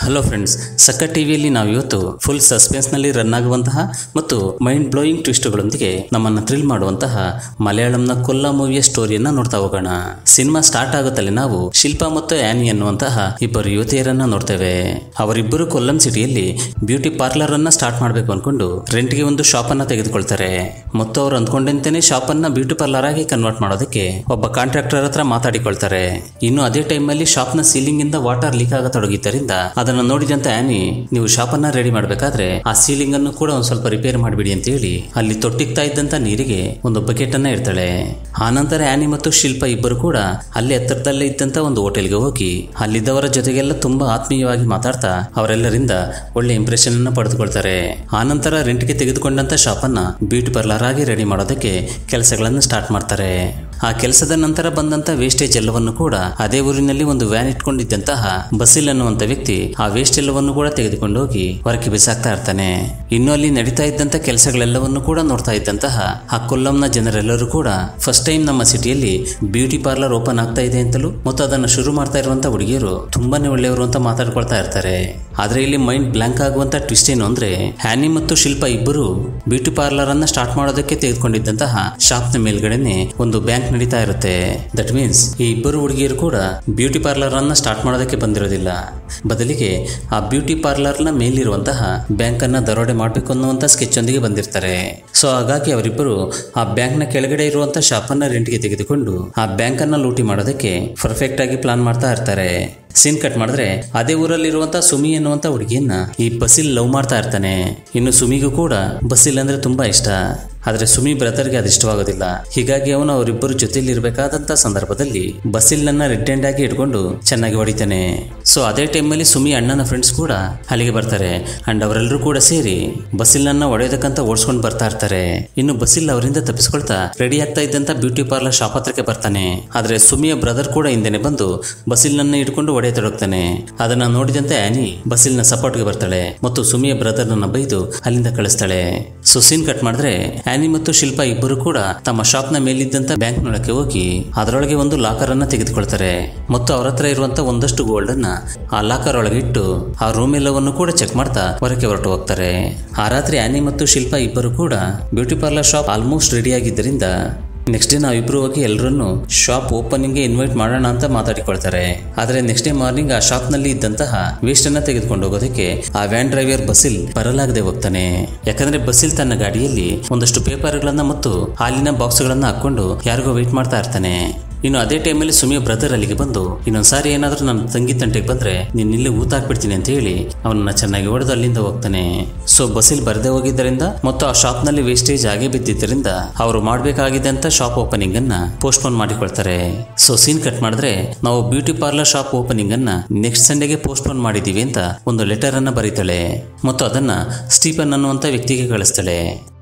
hello friends ಸಕ್ಕ ಟಿವಿಯಲ್ಲಿ ನಾವು ಇವತ್ತು ಫುಲ್ ಸಸ್ಪೆನ್ಸ್ನಲ್ಲಿ ರನ್ ಆಗುವಂತಹ ಮತ್ತು ಮೈಂಡ್ ಬ್ಲೋಯಿಂಗ್ ಟ್ವಿಸ್ಟ್ಗಳೊಂದಿಗೆ ನಮ್ಮನ್ನ ಥ್ರಿಲ್ ಮಾಡುವಂತಹ ಮಲಯಾಳಂನ ಕೊಲ್ಲ ಮೂವಿಯ ಸ್ಟೋರಿಯನ್ನ ನೋಡ್ತಾ ಹೋಗೋಣ ಸಿನಿಮಾ ಸ್ಟಾರ್ಟ್ ಆಗುತ್ತಲೇ ನಾವು ಶಿಲ್ಪಾ ಮತ್ತು ಆನಿ ಅನ್ನುವಂತಹ ಇಬ್ಬರು ಯುವತಿಯರನ್ನ ನೋಡ್ತೇವೆ ಅವರಿಬ್ಬರು ಕೊಲ್ಲಂ ಸಿಟಿಯಲ್ಲಿ ಬ್ಯೂಟಿ ಪಾರ್ಲರ್ ಅನ್ನ ಸ್ಟಾರ್ಟ್ ಮಾಡಬೇಕು ಅನ್ಕೊಂಡು ರೆಂಟ್ಗೆ ಒಂದು ಶಾಪ್ ಅನ್ನ ತೆಗೆದುಕೊಳ್ತಾರೆ ಮತ್ತು ಅವ್ರು ಅಂದ್ಕೊಂಡಂತೆಯೇ ಶಾಪ್ ಅನ್ನ ಬ್ಯೂಟಿ ಪಾರ್ಲರ್ ಆಗಿ ಕನ್ವರ್ಟ್ ಮಾಡೋದಕ್ಕೆ ಒಬ್ಬ ಕಾಂಟ್ರಾಕ್ಟರ್ ಹತ್ರ ಮಾತಾಡಿಕೊಳ್ತಾರೆ ಇನ್ನು ಅದೇ ಟೈಮಲ್ಲಿ ಶಾಪ್ನ ಸೀಲಿಂಗ್ ಇಂದ ವಾಟರ್ ಲೀಕ್ ಆಗತೊಡಗಿದ್ದರಿಂದ ಅದನ್ನ ನೋಡಿದಂತ ಆನಿ ನೀವು ಶಾಪ್ ಅನ್ನ ರೆಡಿ ಮಾಡಬೇಕಾದ್ರೆ ಆ ಸೀಲಿಂಗ್ ಅನ್ನು ಕೂಡ ಒಂದ್ ಸ್ವಲ್ಪ ರಿಪೇರ್ ಮಾಡಿಬಿಡಿ ಅಂತ ಹೇಳಿ ಅಲ್ಲಿ ತೊಟ್ಟಿಗ್ತಾ ಇದ್ದಂತ ನೀರಿಗೆ ಒಂದು ಬಕೆಟ್ ಅನ್ನ ಇಡ್ತಾಳೆ ಆನಂತರ ಆನಿ ಮತ್ತು ಶಿಲ್ಪ ಇಬ್ಬರು ಕೂಡ ಅಲ್ಲಿ ಹತ್ತಿರದಲ್ಲೇ ಇದ್ದಂತ ಒಂದು ಹೋಟೆಲ್ಗೆ ಹೋಗಿ ಅಲ್ಲಿದ್ದವರ ಜೊತೆಗೆಲ್ಲ ತುಂಬಾ ಆತ್ಮೀಯವಾಗಿ ಮಾತಾಡ್ತಾ ಅವರೆಲ್ಲರಿಂದ ಒಳ್ಳೆ ಇಂಪ್ರೆಷನ್ ಅನ್ನ ಪಡೆದುಕೊಳ್ತಾರೆ ಆನಂತರ ರೆಂಟ್ಗೆ ತೆಗೆದುಕೊಂಡಂತ ಶಾಪ್ ಅನ್ನ ಬ್ಯೂಟಿ ಪಾರ್ಲರ್ ಆಗಿ ರೆಡಿ ಮಾಡೋದಕ್ಕೆ ಕೆಲಸಗಳನ್ನು ಸ್ಟಾರ್ಟ್ ಮಾಡ್ತಾರೆ ಆ ಕೆಲಸದ ನಂತರ ಬಂದಂತ ವೇಸ್ಟೇಜ್ ಎಲ್ಲವನ್ನು ಕೂಡ ಅದೇ ಊರಿನಲ್ಲಿ ಒಂದು ವ್ಯಾನ್ ಇಟ್ಕೊಂಡಿದ್ದಂತಹ ಬಸಿಲ್ ಅನ್ನುವಂತ ವ್ಯಕ್ತಿ ಆ ವೇಸ್ಟ್ ಎಲ್ಲವನ್ನು ಕೂಡ ತೆಗೆದುಕೊಂಡು ಹೋಗಿ ಹೊರಕ್ಕೆ ಬಿಸಾಕ್ತಾ ಇರ್ತಾನೆ ಇನ್ನು ಅಲ್ಲಿ ನಡೀತಾ ಇದ್ದಂತ ಕೆಲಸಗಳೆಲ್ಲವನ್ನು ಕೂಡ ನೋಡ್ತಾ ಇದ್ದಂತಹ ಆ ಕೊಲ್ಲಂನ ಜನರೆಲ್ಲರೂ ಕೂಡ ಫಸ್ಟ್ ಟೈಮ್ ನಮ್ಮ ಸಿಟಿಯಲ್ಲಿ ಬ್ಯೂಟಿ ಪಾರ್ಲರ್ ಓಪನ್ ಆಗ್ತಾ ಇದೆ ಅಂತಲೂ ಮತ್ತು ಅದನ್ನು ಶುರು ಮಾಡ್ತಾ ಇರುವಂತ ಹುಡುಗಿಯರು ತುಂಬಾನೇ ಒಳ್ಳೆಯವರು ಅಂತ ಮಾತಾಡ್ಕೊಳ್ತಾ ಇರ್ತಾರೆ ಆದ್ರೆ ಇಲ್ಲಿ ಮೈಂಡ್ ಬ್ಲಾಂಕ್ ಆಗುವಂತ ಟ್ವಿಸ್ಟ್ ಏನು ಅಂದ್ರೆ ಹ್ಯಾನಿ ಮತ್ತು ಶಿಲ್ಪ ಇಬ್ಬರು ಬ್ಯೂಟಿ ಪಾರ್ಲರ್ ಅನ್ನ ಸ್ಟಾರ್ಟ್ ಮಾಡೋದಕ್ಕೆ ತೆಗೆದುಕೊಂಡಿದ್ದಂತಹ ಶಾಪ್ನ ಮೇಲ್ಗಡೆನೆ ಒಂದು ಬ್ಯಾಂಕ್ ನಡೀತಾ ಇರುತ್ತೆ ದಟ್ ಮೀನ್ಸ್ ಈ ಇಬ್ಬರು ಹುಡುಗಿಯರು ಕೂಡ ಬ್ಯೂಟಿ ಪಾರ್ಲರ್ ಅನ್ನ ಸ್ಟಾರ್ಟ್ ಮಾಡೋದಕ್ಕೆ ಬಂದಿರೋದಿಲ್ಲ ಬದಲಿಗೆ ಆ ಬ್ಯೂಟಿ ಪಾರ್ಲರ್ನ ಮೇಲಿರುವಂತಹ ಬ್ಯಾಂಕ್ ಅನ್ನ ದರೋಡೆ ಮಾಡಬೇಕು ಅನ್ನುವಂತ ಸ್ಕೆಚ್ ಒಂದಿಗೆ ಬಂದಿರ್ತಾರೆ ಸೊ ಹಾಗಾಗಿ ಅವರಿಬ್ಬರು ಆ ಬ್ಯಾಂಕ್ ನ ಕೆಳಗಡೆ ಇರುವಂತ ಶಾಪ್ ಅನ್ನ ರೆಂಟ್ಗೆ ತೆಗೆದುಕೊಂಡು ಆ ಬ್ಯಾಂಕ್ ಅನ್ನ ಲೂಟಿ ಮಾಡೋದಕ್ಕೆ ಪರ್ಫೆಕ್ಟ್ ಆಗಿ ಪ್ಲಾನ್ ಮಾಡ್ತಾ ಇರ್ತಾರೆ ಸೀನ್ ಕಟ್ ಮಾಡಿದ್ರೆ ಅದೇ ಊರಲ್ಲಿರುವಂತ ಸುಮಿ ಎನ್ನುವಂತ ಹುಡುಗಿಯನ್ನ ಈ ಬಸಿಲ್ ಲವ್ ಮಾಡ್ತಾ ಇರ್ತಾನೆ ಇನ್ನು ಸುಮಿಗೂ ಕೂಡ ಬಸಿಲ್ ಅಂದ್ರೆ ತುಂಬಾ ಇಷ್ಟ ಆದ್ರೆ ಸುಮಿ ಬ್ರದರ್ಗೆ ಅದು ಇಷ್ಟವಾಗೋದಿಲ್ಲ ಹೀಗಾಗಿ ಅವನು ಅವರಿಬ್ಬರು ಜೊತೆಲಿ ಇರಬೇಕಾದಂತ ಸಂದರ್ಭದಲ್ಲಿ ಬಸಿಲ್ನನ್ನ ರೆಡ್ ಹ್ಯಾಂಡ್ ಆಗಿ ಇಟ್ಕೊಂಡು ಚೆನ್ನಾಗಿ ಹೊಡಿತಾನೆ ಸೊ ಅದೇ ಟೈಮಲ್ಲಿ ಸುಮಿ ಅಣ್ಣನ ಫ್ರೆಂಡ್ಸ್ ಕೂಡ ಅಲ್ಲಿಗೆ ಬರ್ತಾರೆ ಅಂಡ್ ಅವರೆಲ್ಲರೂ ಕೂಡ ಸೇರಿ ಬಸಿಲ್ನನ್ನ ಹೊಡೆಯೋದಕ್ಕಂತ ಓಡಿಸ್ಕೊಂಡು ಬರ್ತಾ ಇರ್ತಾರೆ ಇನ್ನು ಬಸಿಲ್ ಅವರಿಂದ ತಪ್ಪಿಸ್ಕೊಳ್ತಾ ರೆಡಿ ಆಗ್ತಾ ಇದ್ದಂತ ಬ್ಯೂಟಿ ಪಾರ್ಲರ್ ಶಾಪ್ ಹತ್ರಕ್ಕೆ ಬರ್ತಾನೆ ಆದ್ರೆ ಸುಮಿಯ ಬ್ರದರ್ ಕೂಡ ಹಿಂದೆನೆ ಬಂದು ಬಸಿಲ್ನನ್ನ ಇಟ್ಕೊಂಡು ಹೊಡೆಯತೊಡಗ್ತಾನೆ ಅದನ್ನ ನೋಡಿದಂತೆ ಆನಿ ಬಸಿಲ್ನ ಸಪೋರ್ಟ್ಗೆ ಬರ್ತಾಳೆ ಮತ್ತು ಸುಮಿಯ ಬ್ರದರ್ ನನ್ನ ಬೈದು ಅಲ್ಲಿಂದ ಕಳಿಸ್ತಾಳೆ ಸೊ ಸೀನ್ ಕಟ್ ಮಾಡಿದ್ರೆ ಆನಿ ಮತ್ತು ಶಿಲ್ಪ ಇಬ್ಬರು ಕೂಡ ತಮ್ಮ ಶಾಪ್ನ ಮೇಲಿದ್ದಂತ ಬ್ಯಾಂಕ್ ನೊಳಕ್ಕೆ ಹೋಗಿ ಅದರೊಳಗೆ ಒಂದು ಲಾಕರ್ ಅನ್ನ ತೆಗೆದುಕೊಳ್ತಾರೆ ಮತ್ತು ಅವರ ಹತ್ರ ಇರುವಂತ ಒಂದಷ್ಟು ಗೋಲ್ಡ್ ಅನ್ನ ಆ ಲಾಕರ್ ಒಳಗೆ ಇಟ್ಟು ಆ ರೂಮ್ ಎಲ್ಲವನ್ನು ಕೂಡ ಚೆಕ್ ಮಾಡ್ತಾ ಹೊರಕ್ಕೆ ಹೊರಟು ಹೋಗ್ತಾರೆ ಆ ರಾತ್ರಿ ಆನಿ ಮತ್ತು ಶಿಲ್ಪ ಇಬ್ಬರು ಕೂಡ beauty parlour shop almost ready ಆಗಿದ್ದರಿಂದ ನೆಕ್ಸ್ಟ್ ಡೇ ನಾವಿಬ್ರು ಹೋಗಿ ಎಲ್ಲರನ್ನು ಶಾಪ್ ಓಪನಿಂಗ್ಗೆ ಇನ್ವೈಟ್ ಮಾಡೋಣ ಅಂತ ಮಾತಾಡಿಕೊಳ್ತಾರೆ ಆದ್ರೆ ನೆಕ್ಸ್ಟ್ ಡೇ ಮಾರ್ನಿಂಗ್ ಆ ಶಾಪ್ ನಲ್ಲಿ ಇದ್ದಂತಹ ವೇಸ್ಟ್ ಅನ್ನ ತೆಗೆದುಕೊಂಡು ಹೋಗೋದಕ್ಕೆ ಆ ವ್ಯಾನ್ ಡ್ರೈವರ್ ಬಸಿಲ್ ಬರಲಾಗದೆ ಹೋಗ್ತಾನೆ ಯಾಕಂದ್ರೆ ಬಸಿಲ್ ತನ್ನ ಗಾಡಿಯಲ್ಲಿ ಒಂದಷ್ಟು ಪೇಪರ್ಗಳನ್ನ ಮತ್ತು ಹಾಲಿನ ಬಾಕ್ಸ್ಗಳನ್ನ ಹಾಕೊಂಡು ಯಾರಿಗೋ ವೇಟ್ ಮಾಡ್ತಾ ಇರ್ತಾನೆ ಇನ್ನು ಅದೇ ಟೈಮಲ್ಲಿ ಸುಮಿಯ ಬ್ರದರ್ ಅಲ್ಲಿಗೆ ಬಂದು ಇನ್ನೊಂದ್ಸಾರಿ ಏನಾದ್ರೂ ನನ್ನ ತಂಗಿ ತಂಟೆಗೆ ಬಂದ್ರೆ ನೀನ್ ಇಲ್ಲೇ ಊತ ಹಾಕ್ಬಿಡ್ತೀನಿ ಅಂತ ಹೇಳಿ ಅವನನ್ನ ಚೆನ್ನಾಗಿ ಹೊಡೆದು ಅಲ್ಲಿಂದ ಹೋಗ್ತಾನೆ ಸೊ ಬಸ್ಸಿಲ್ ಬರದೆ ಹೋಗಿದ್ದರಿಂದ ಮತ್ತು ಆ ಶಾಪ್ ನಲ್ಲಿ ವೇಸ್ಟೇಜ್ ಆಗೇ ಬಿದ್ದಿದ್ದರಿಂದ ಅವರು ಮಾಡಬೇಕಾಗಿದ್ದಂತ ಶಾಪ್ ಓಪನಿಂಗ್ ಅನ್ನ ಪೋಸ್ಟ್ಪೋನ್ ಮಾಡಿಕೊಳ್ತಾರೆ ಸೊ ಸೀನ್ ಕಟ್ ಮಾಡಿದ್ರೆ ನಾವು ಬ್ಯೂಟಿ ಪಾರ್ಲರ್ ಶಾಪ್ ಓಪನಿಂಗ್ ಅನ್ನ ನೆಕ್ಸ್ಟ್ ಸಂಡೇಗೆ ಪೋಸ್ಟ್ಪೋನ್ ಮಾಡಿದೀವಿ ಅಂತ ಒಂದು ಲೆಟರ್ ಅನ್ನ ಬರೀತಾಳೆ ಮತ್ತು ಅದನ್ನ ಸ್ಟೀಫನ್ ಅನ್ನುವಂತ ವ್ಯಕ್ತಿಗೆ ಕಳಿಸ್ತಾಳೆ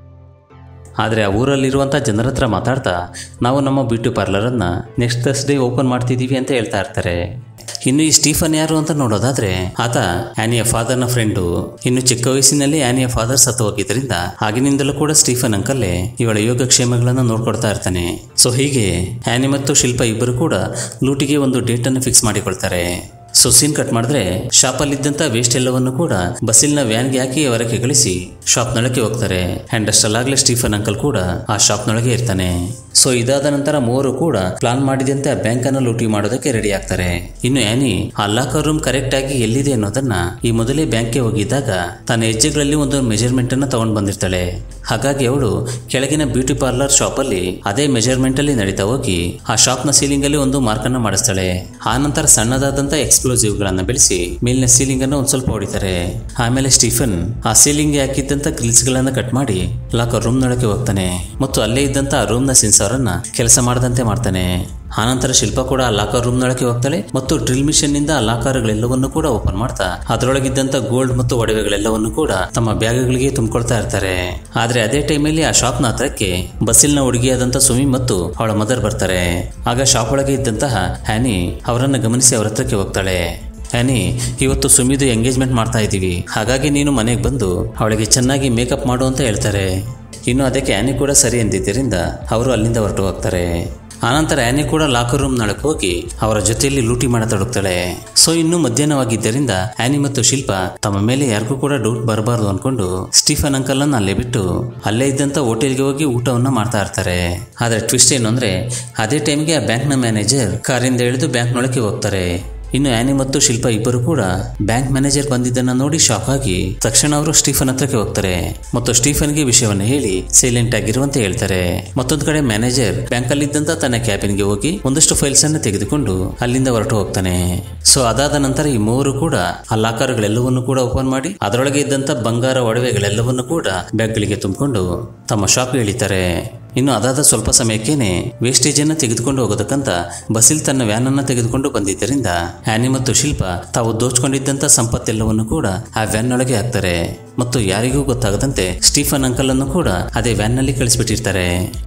ಆದರೆ ಆ ಊರಲ್ಲಿರುವಂಥ ಜನರ ಹತ್ರ ಮಾತಾಡ್ತಾ ನಾವು ನಮ್ಮ ಬ್ಯೂಟಿ ಪಾರ್ಲರನ್ನು ನೆಕ್ಸ್ಟ್ ಥರ್ಸ್ಡೇ ಓಪನ್ ಮಾಡ್ತಿದ್ದೀವಿ ಅಂತ ಹೇಳ್ತಾ ಇರ್ತಾರೆ ಇನ್ನು ಈ ಸ್ಟೀಫನ್ ಯಾರು ಅಂತ ನೋಡೋದಾದ್ರೆ ಆತ ಆನಿಯ ಫಾದರ್ನ ಫ್ರೆಂಡು ಇನ್ನು ಚಿಕ್ಕ ವಯಸ್ಸಿನಲ್ಲಿ ಆನಿಯ ಫಾದರ್ ಸತ್ತು ಹೋಗಿದ್ರಿಂದ ಆಗಿನಿಂದಲೂ ಕೂಡ ಸ್ಟೀಫನ್ ಅಂಕಲ್ಲೇ ಇವಳ ಯೋಗಕ್ಷೇಮಗಳನ್ನ ನೋಡ್ಕೊಡ್ತಾ ಇರ್ತಾನೆ ಸೊ ಹೀಗೆ ಆನಿ ಮತ್ತು ಶಿಲ್ಪ ಇಬ್ಬರು ಕೂಡ ಲೂಟಿಗೆ ಒಂದು ಡೇಟ್ ಅನ್ನು ಫಿಕ್ಸ್ ಮಾಡಿಕೊಳ್ತಾರೆ ಸೊ ಸೀನ್ ಕಟ್ ಮಾಡಿದ್ರೆ ಶಾಪಲ್ಲಿದ್ದಂತ ವೇಸ್ಟ್ ಎಲ್ಲವನ್ನು ಕೂಡ ಬಸ್ಸಿಲ್ನ ವ್ಯಾನ್ಗೆ ಹಾಕಿ ಹೊರಗೆ ಕಳಿಸಿ ಶಾಪ್ನೊಳಗೆ ಹೋಗ್ತಾರೆ ಅಂಡ್ ಅಷ್ಟಲ್ಲಾಗ್ಲೇ ಸ್ಟೀಫನ್ ಅಂಕಲ್ ಕೂಡ ಆ ಶಾಪ್ನೊಳಗೆ ಇರ್ತಾನೆ ಸೊ ಇದಾದ ನಂತರ ಮೂವರು ಕೂಡ ಪ್ಲಾನ್ ಮಾಡಿದಂತೆ ಆ ಬ್ಯಾಂಕ್ ಅನ್ನು ಲೂಟಿ ಮಾಡೋದಕ್ಕೆ ರೆಡಿ ಆಗ್ತಾರೆ ಇನ್ನು ಆನಿ ಆ ಲಾಕರ್ ರೂಮ್ ಕರೆಕ್ಟ್ ಆಗಿ ಎಲ್ಲಿದೆ ಅನ್ನೋದನ್ನ ಈ ಮೊದಲೇ ಬ್ಯಾಂಕ್ಗೆ ಹೋಗಿದ್ದಾಗ ತನ್ನ ಹೆಜ್ಜೆಗಳಲ್ಲಿ ಒಂದು ಮೆಜರ್ಮೆಂಟ್ ಅನ್ನ ತಗೊಂಡು ಬಂದಿರ್ತಾಳೆ ಹಾಗಾಗಿ ಅವಳು ಕೆಳಗಿನ ಬ್ಯೂಟಿ ಪಾರ್ಲರ್ ಶಾಪ್ ಅಲ್ಲಿ ಅದೇ ಮೆಜರ್ಮೆಂಟ್ ಅಲ್ಲಿ ನಡೀತಾ ಹೋಗಿ ಆ ಶಾಪ್ ನ ಸೀಲಿಂಗ್ ಅಲ್ಲಿ ಒಂದು ಮಾರ್ಕ್ ಅನ್ನ ಮಾಡಿಸ್ತಾಳೆ ಆ ನಂತರ ಸಣ್ಣದಾದಂತ ಎಕ್ಸ್ಪ್ಲೋಸಿವ್ ಗಳನ್ನ ಬೆಳೆಸಿ ಮೇಲಿನ ಸೀಲಿಂಗ್ ಅನ್ನು ಒಂದ್ ಸ್ವಲ್ಪ ಹೊಡಿತಾರೆ ಆಮೇಲೆ ಸ್ಟೀಫನ್ ಆ ಸೀಲಿಂಗ್ ಹಾಕಿದ್ದಂತ ಗ್ರಿಲ್ಸ್ ಗಳನ್ನ ಕಟ್ ಮಾಡಿ ಲಾಕರ್ ರೂಮ್ ನೊಳಗೆ ಹೋಗ್ತಾನೆ ಮತ್ತು ಅಲ್ಲೇ ಇದ್ದಂತ ಆ ರೂಮ್ ನ ಸೆನ್ಸಾರ್ ಅನ್ನ ಕೆಲಸ ಮಾಡದಂತೆ ಮಾಡ್ತಾನೆ ಆನಂತರ ಶಿಲ್ಪ ಕೂಡ ಆ ಲಾಕರ್ ರೂಮ್ ನೊಳಗೆ ಹೋಗ್ತಾಳೆ ಮತ್ತು ಡ್ರಿಲ್ ಮಿಷನ್ ನಿಂದ ಆ ಲಾಕರ್ಗಳೆಲ್ಲವನ್ನು ಕೂಡ ಓಪನ್ ಮಾಡ್ತಾ ಅದರೊಳಗಿದ್ದಂತ ಗೋಲ್ಡ್ ಮತ್ತು ಒಡವೆಗಳೆಲ್ಲವನ್ನು ಕೂಡ ತಮ್ಮ ಬ್ಯಾಗ್ಗಳಿಗೆ ತುಂಬಿಕೊಳ್ತಾ ಇರ್ತಾರೆ ಆದ್ರೆ ಅದೇ ಟೈಮಲ್ಲಿ ಆ ಶಾಪ್ನ ಹತ್ರಕ್ಕೆ ಬಸ್ಸಿಲ್ನ ಹುಡುಗಿಯಾದಂತ ಸುಮಿ ಮತ್ತು ಅವಳ ಮದರ್ ಬರ್ತಾರೆ ಆಗ ಶಾಪ್ ಒಳಗೆ ಇದ್ದಂತಹ ಹ್ಯಾನಿ ಅವರನ್ನ ಗಮನಿಸಿ ಅವರ ಹತ್ರಕ್ಕೆ ಹೋಗ್ತಾಳೆ ಹ್ಯಾನಿ ಇವತ್ತು ಸುಮಿದು ಎಂಗೇಜ್ಮೆಂಟ್ ಮಾಡ್ತಾ ಇದ್ದೀವಿ ಹಾಗಾಗಿ ನೀನು ಮನೆಗೆ ಬಂದು ಅವಳಿಗೆ ಚೆನ್ನಾಗಿ ಮೇಕಪ್ ಮಾಡು ಅಂತ ಹೇಳ್ತಾರೆ ಇನ್ನು ಅದಕ್ಕೆ ಆ್ಯನಿ ಕೂಡ ಸರಿ ಎಂದಿದ್ದರಿಂದ ಅವರು ಅಲ್ಲಿಂದ ಹೊರಟು ಹೋಗ್ತಾರೆ ಆನಂತರ ಆ್ಯನಿ ಕೂಡ ಲಾಕರ್ ರೂಮ್ ನೊಳಗೆ ಹೋಗಿ ಅವರ ಜೊತೆಯಲ್ಲಿ ಲೂಟಿ ಮಾಡತೊಡಗ್ತಾಳೆ ಸೊ ಇನ್ನು ಮಧ್ಯಾಹ್ನವಾಗಿದ್ದರಿಂದ ಆ್ಯನಿ ಮತ್ತು ಶಿಲ್ಪ ತಮ್ಮ ಮೇಲೆ ಯಾರಿಗೂ ಕೂಡ ಡೌಟ್ ಬರಬಾರದು ಅನ್ಕೊಂಡು ಸ್ಟೀಫನ್ ಅಂಕಲ್ ಅನ್ನ ಅಲ್ಲೇ ಬಿಟ್ಟು ಅಲ್ಲೇ ಇದ್ದಂತ ಹೋಟೆಲ್ಗೆ ಹೋಗಿ ಊಟವನ್ನ ಮಾಡ್ತಾ ಇರ್ತಾರೆ ಆದ್ರೆ ಟ್ವಿಸ್ಟ್ ಏನು ಅಂದ್ರೆ ಅದೇ ಟೈಮ್ಗೆ ಆ ಬ್ಯಾಂಕ್ನ ಮ್ಯಾನೇಜರ್ ಕಾರಿಂದ ಇಳಿದು ಬ್ಯಾಂಕ್ನೊಳಗೆ ಹೋಗ್ತಾರೆ ಇನ್ನು ಆ್ಯನಿ ಮತ್ತು ಶಿಲ್ಪ ಇಬ್ಬರು ಕೂಡ ಬ್ಯಾಂಕ್ ಮ್ಯಾನೇಜರ್ ಬಂದಿದ್ದನ್ನ ನೋಡಿ ಶಾಕ್ ಆಗಿ ತಕ್ಷಣ ಅವರು ಸ್ಟೀಫನ್ ಹತ್ರಕ್ಕೆ ಹೋಗ್ತಾರೆ ಮತ್ತು ಸ್ಟೀಫನ್ಗೆ ವಿಷಯವನ್ನು ಹೇಳಿ ಸೈಲೆಂಟ್ ಆಗಿರುವಂತೆ ಹೇಳ್ತಾರೆ ಮತ್ತೊಂದು ಕಡೆ ಮ್ಯಾನೇಜರ್ ಬ್ಯಾಂಕ್ ಅಲ್ಲಿದ್ದಂತ ತನ್ನ ಕ್ಯಾಬಿನ್ಗೆ ಹೋಗಿ ಒಂದಷ್ಟು ಫೈಲ್ಸ್ ಅನ್ನು ತೆಗೆದುಕೊಂಡು ಅಲ್ಲಿಂದ ಹೊರಟು ಹೋಗ್ತಾನೆ ಸೊ ಅದಾದ ನಂತರ ಈ ಮೂವರು ಕೂಡ ಆ ಲಾಕರ್ಗಳೆಲ್ಲವನ್ನು ಕೂಡ ಓಪನ್ ಮಾಡಿ ಅದರೊಳಗೆ ಇದ್ದಂತ ಬಂಗಾರ ಒಡವೆಗಳೆಲ್ಲವನ್ನು ಕೂಡ ಬ್ಯಾಗ್ಗಳಿಗೆ ತುಂಬಿಕೊಂಡು ತಮ್ಮ ಶಾಪ್ಗೆ ಇಳಿತಾರೆ ಇನ್ನು ಅದಾದ ಸ್ವಲ್ಪ ಸಮಯಕ್ಕೇನೆ ವೇಸ್ಟೇಜ್ ಅನ್ನ ತೆಗೆದುಕೊಂಡು ಹೋಗೋದಕ್ಕಂತ ಬಸಿಲ್ ತನ್ನ ವ್ಯಾನ್ ಅನ್ನ ತೆಗೆದುಕೊಂಡು ಬಂದಿದ್ದರಿಂದ ಆನಿ ಮತ್ತು ಶಿಲ್ಪ ತಾವು ದೋಚ್ಕೊಂಡಿದ್ದಂತ ಸಂಪತ್ತೆಲ್ಲವನ್ನು ಕೂಡ ಆ ವ್ಯಾನ್ ಒಳಗೆ ಹಾಕ್ತಾರೆ ಮತ್ತು ಯಾರಿಗೂ ಗೊತ್ತಾಗದಂತೆ ಸ್ಟೀಫನ್ ಅಂಕಲ್ ಅನ್ನು ಕೂಡ ಅದೇ ವ್ಯಾನ್ ನಲ್ಲಿ ಕಳಿಸ್ಬಿಟ್ಟಿರ್ತಾರೆ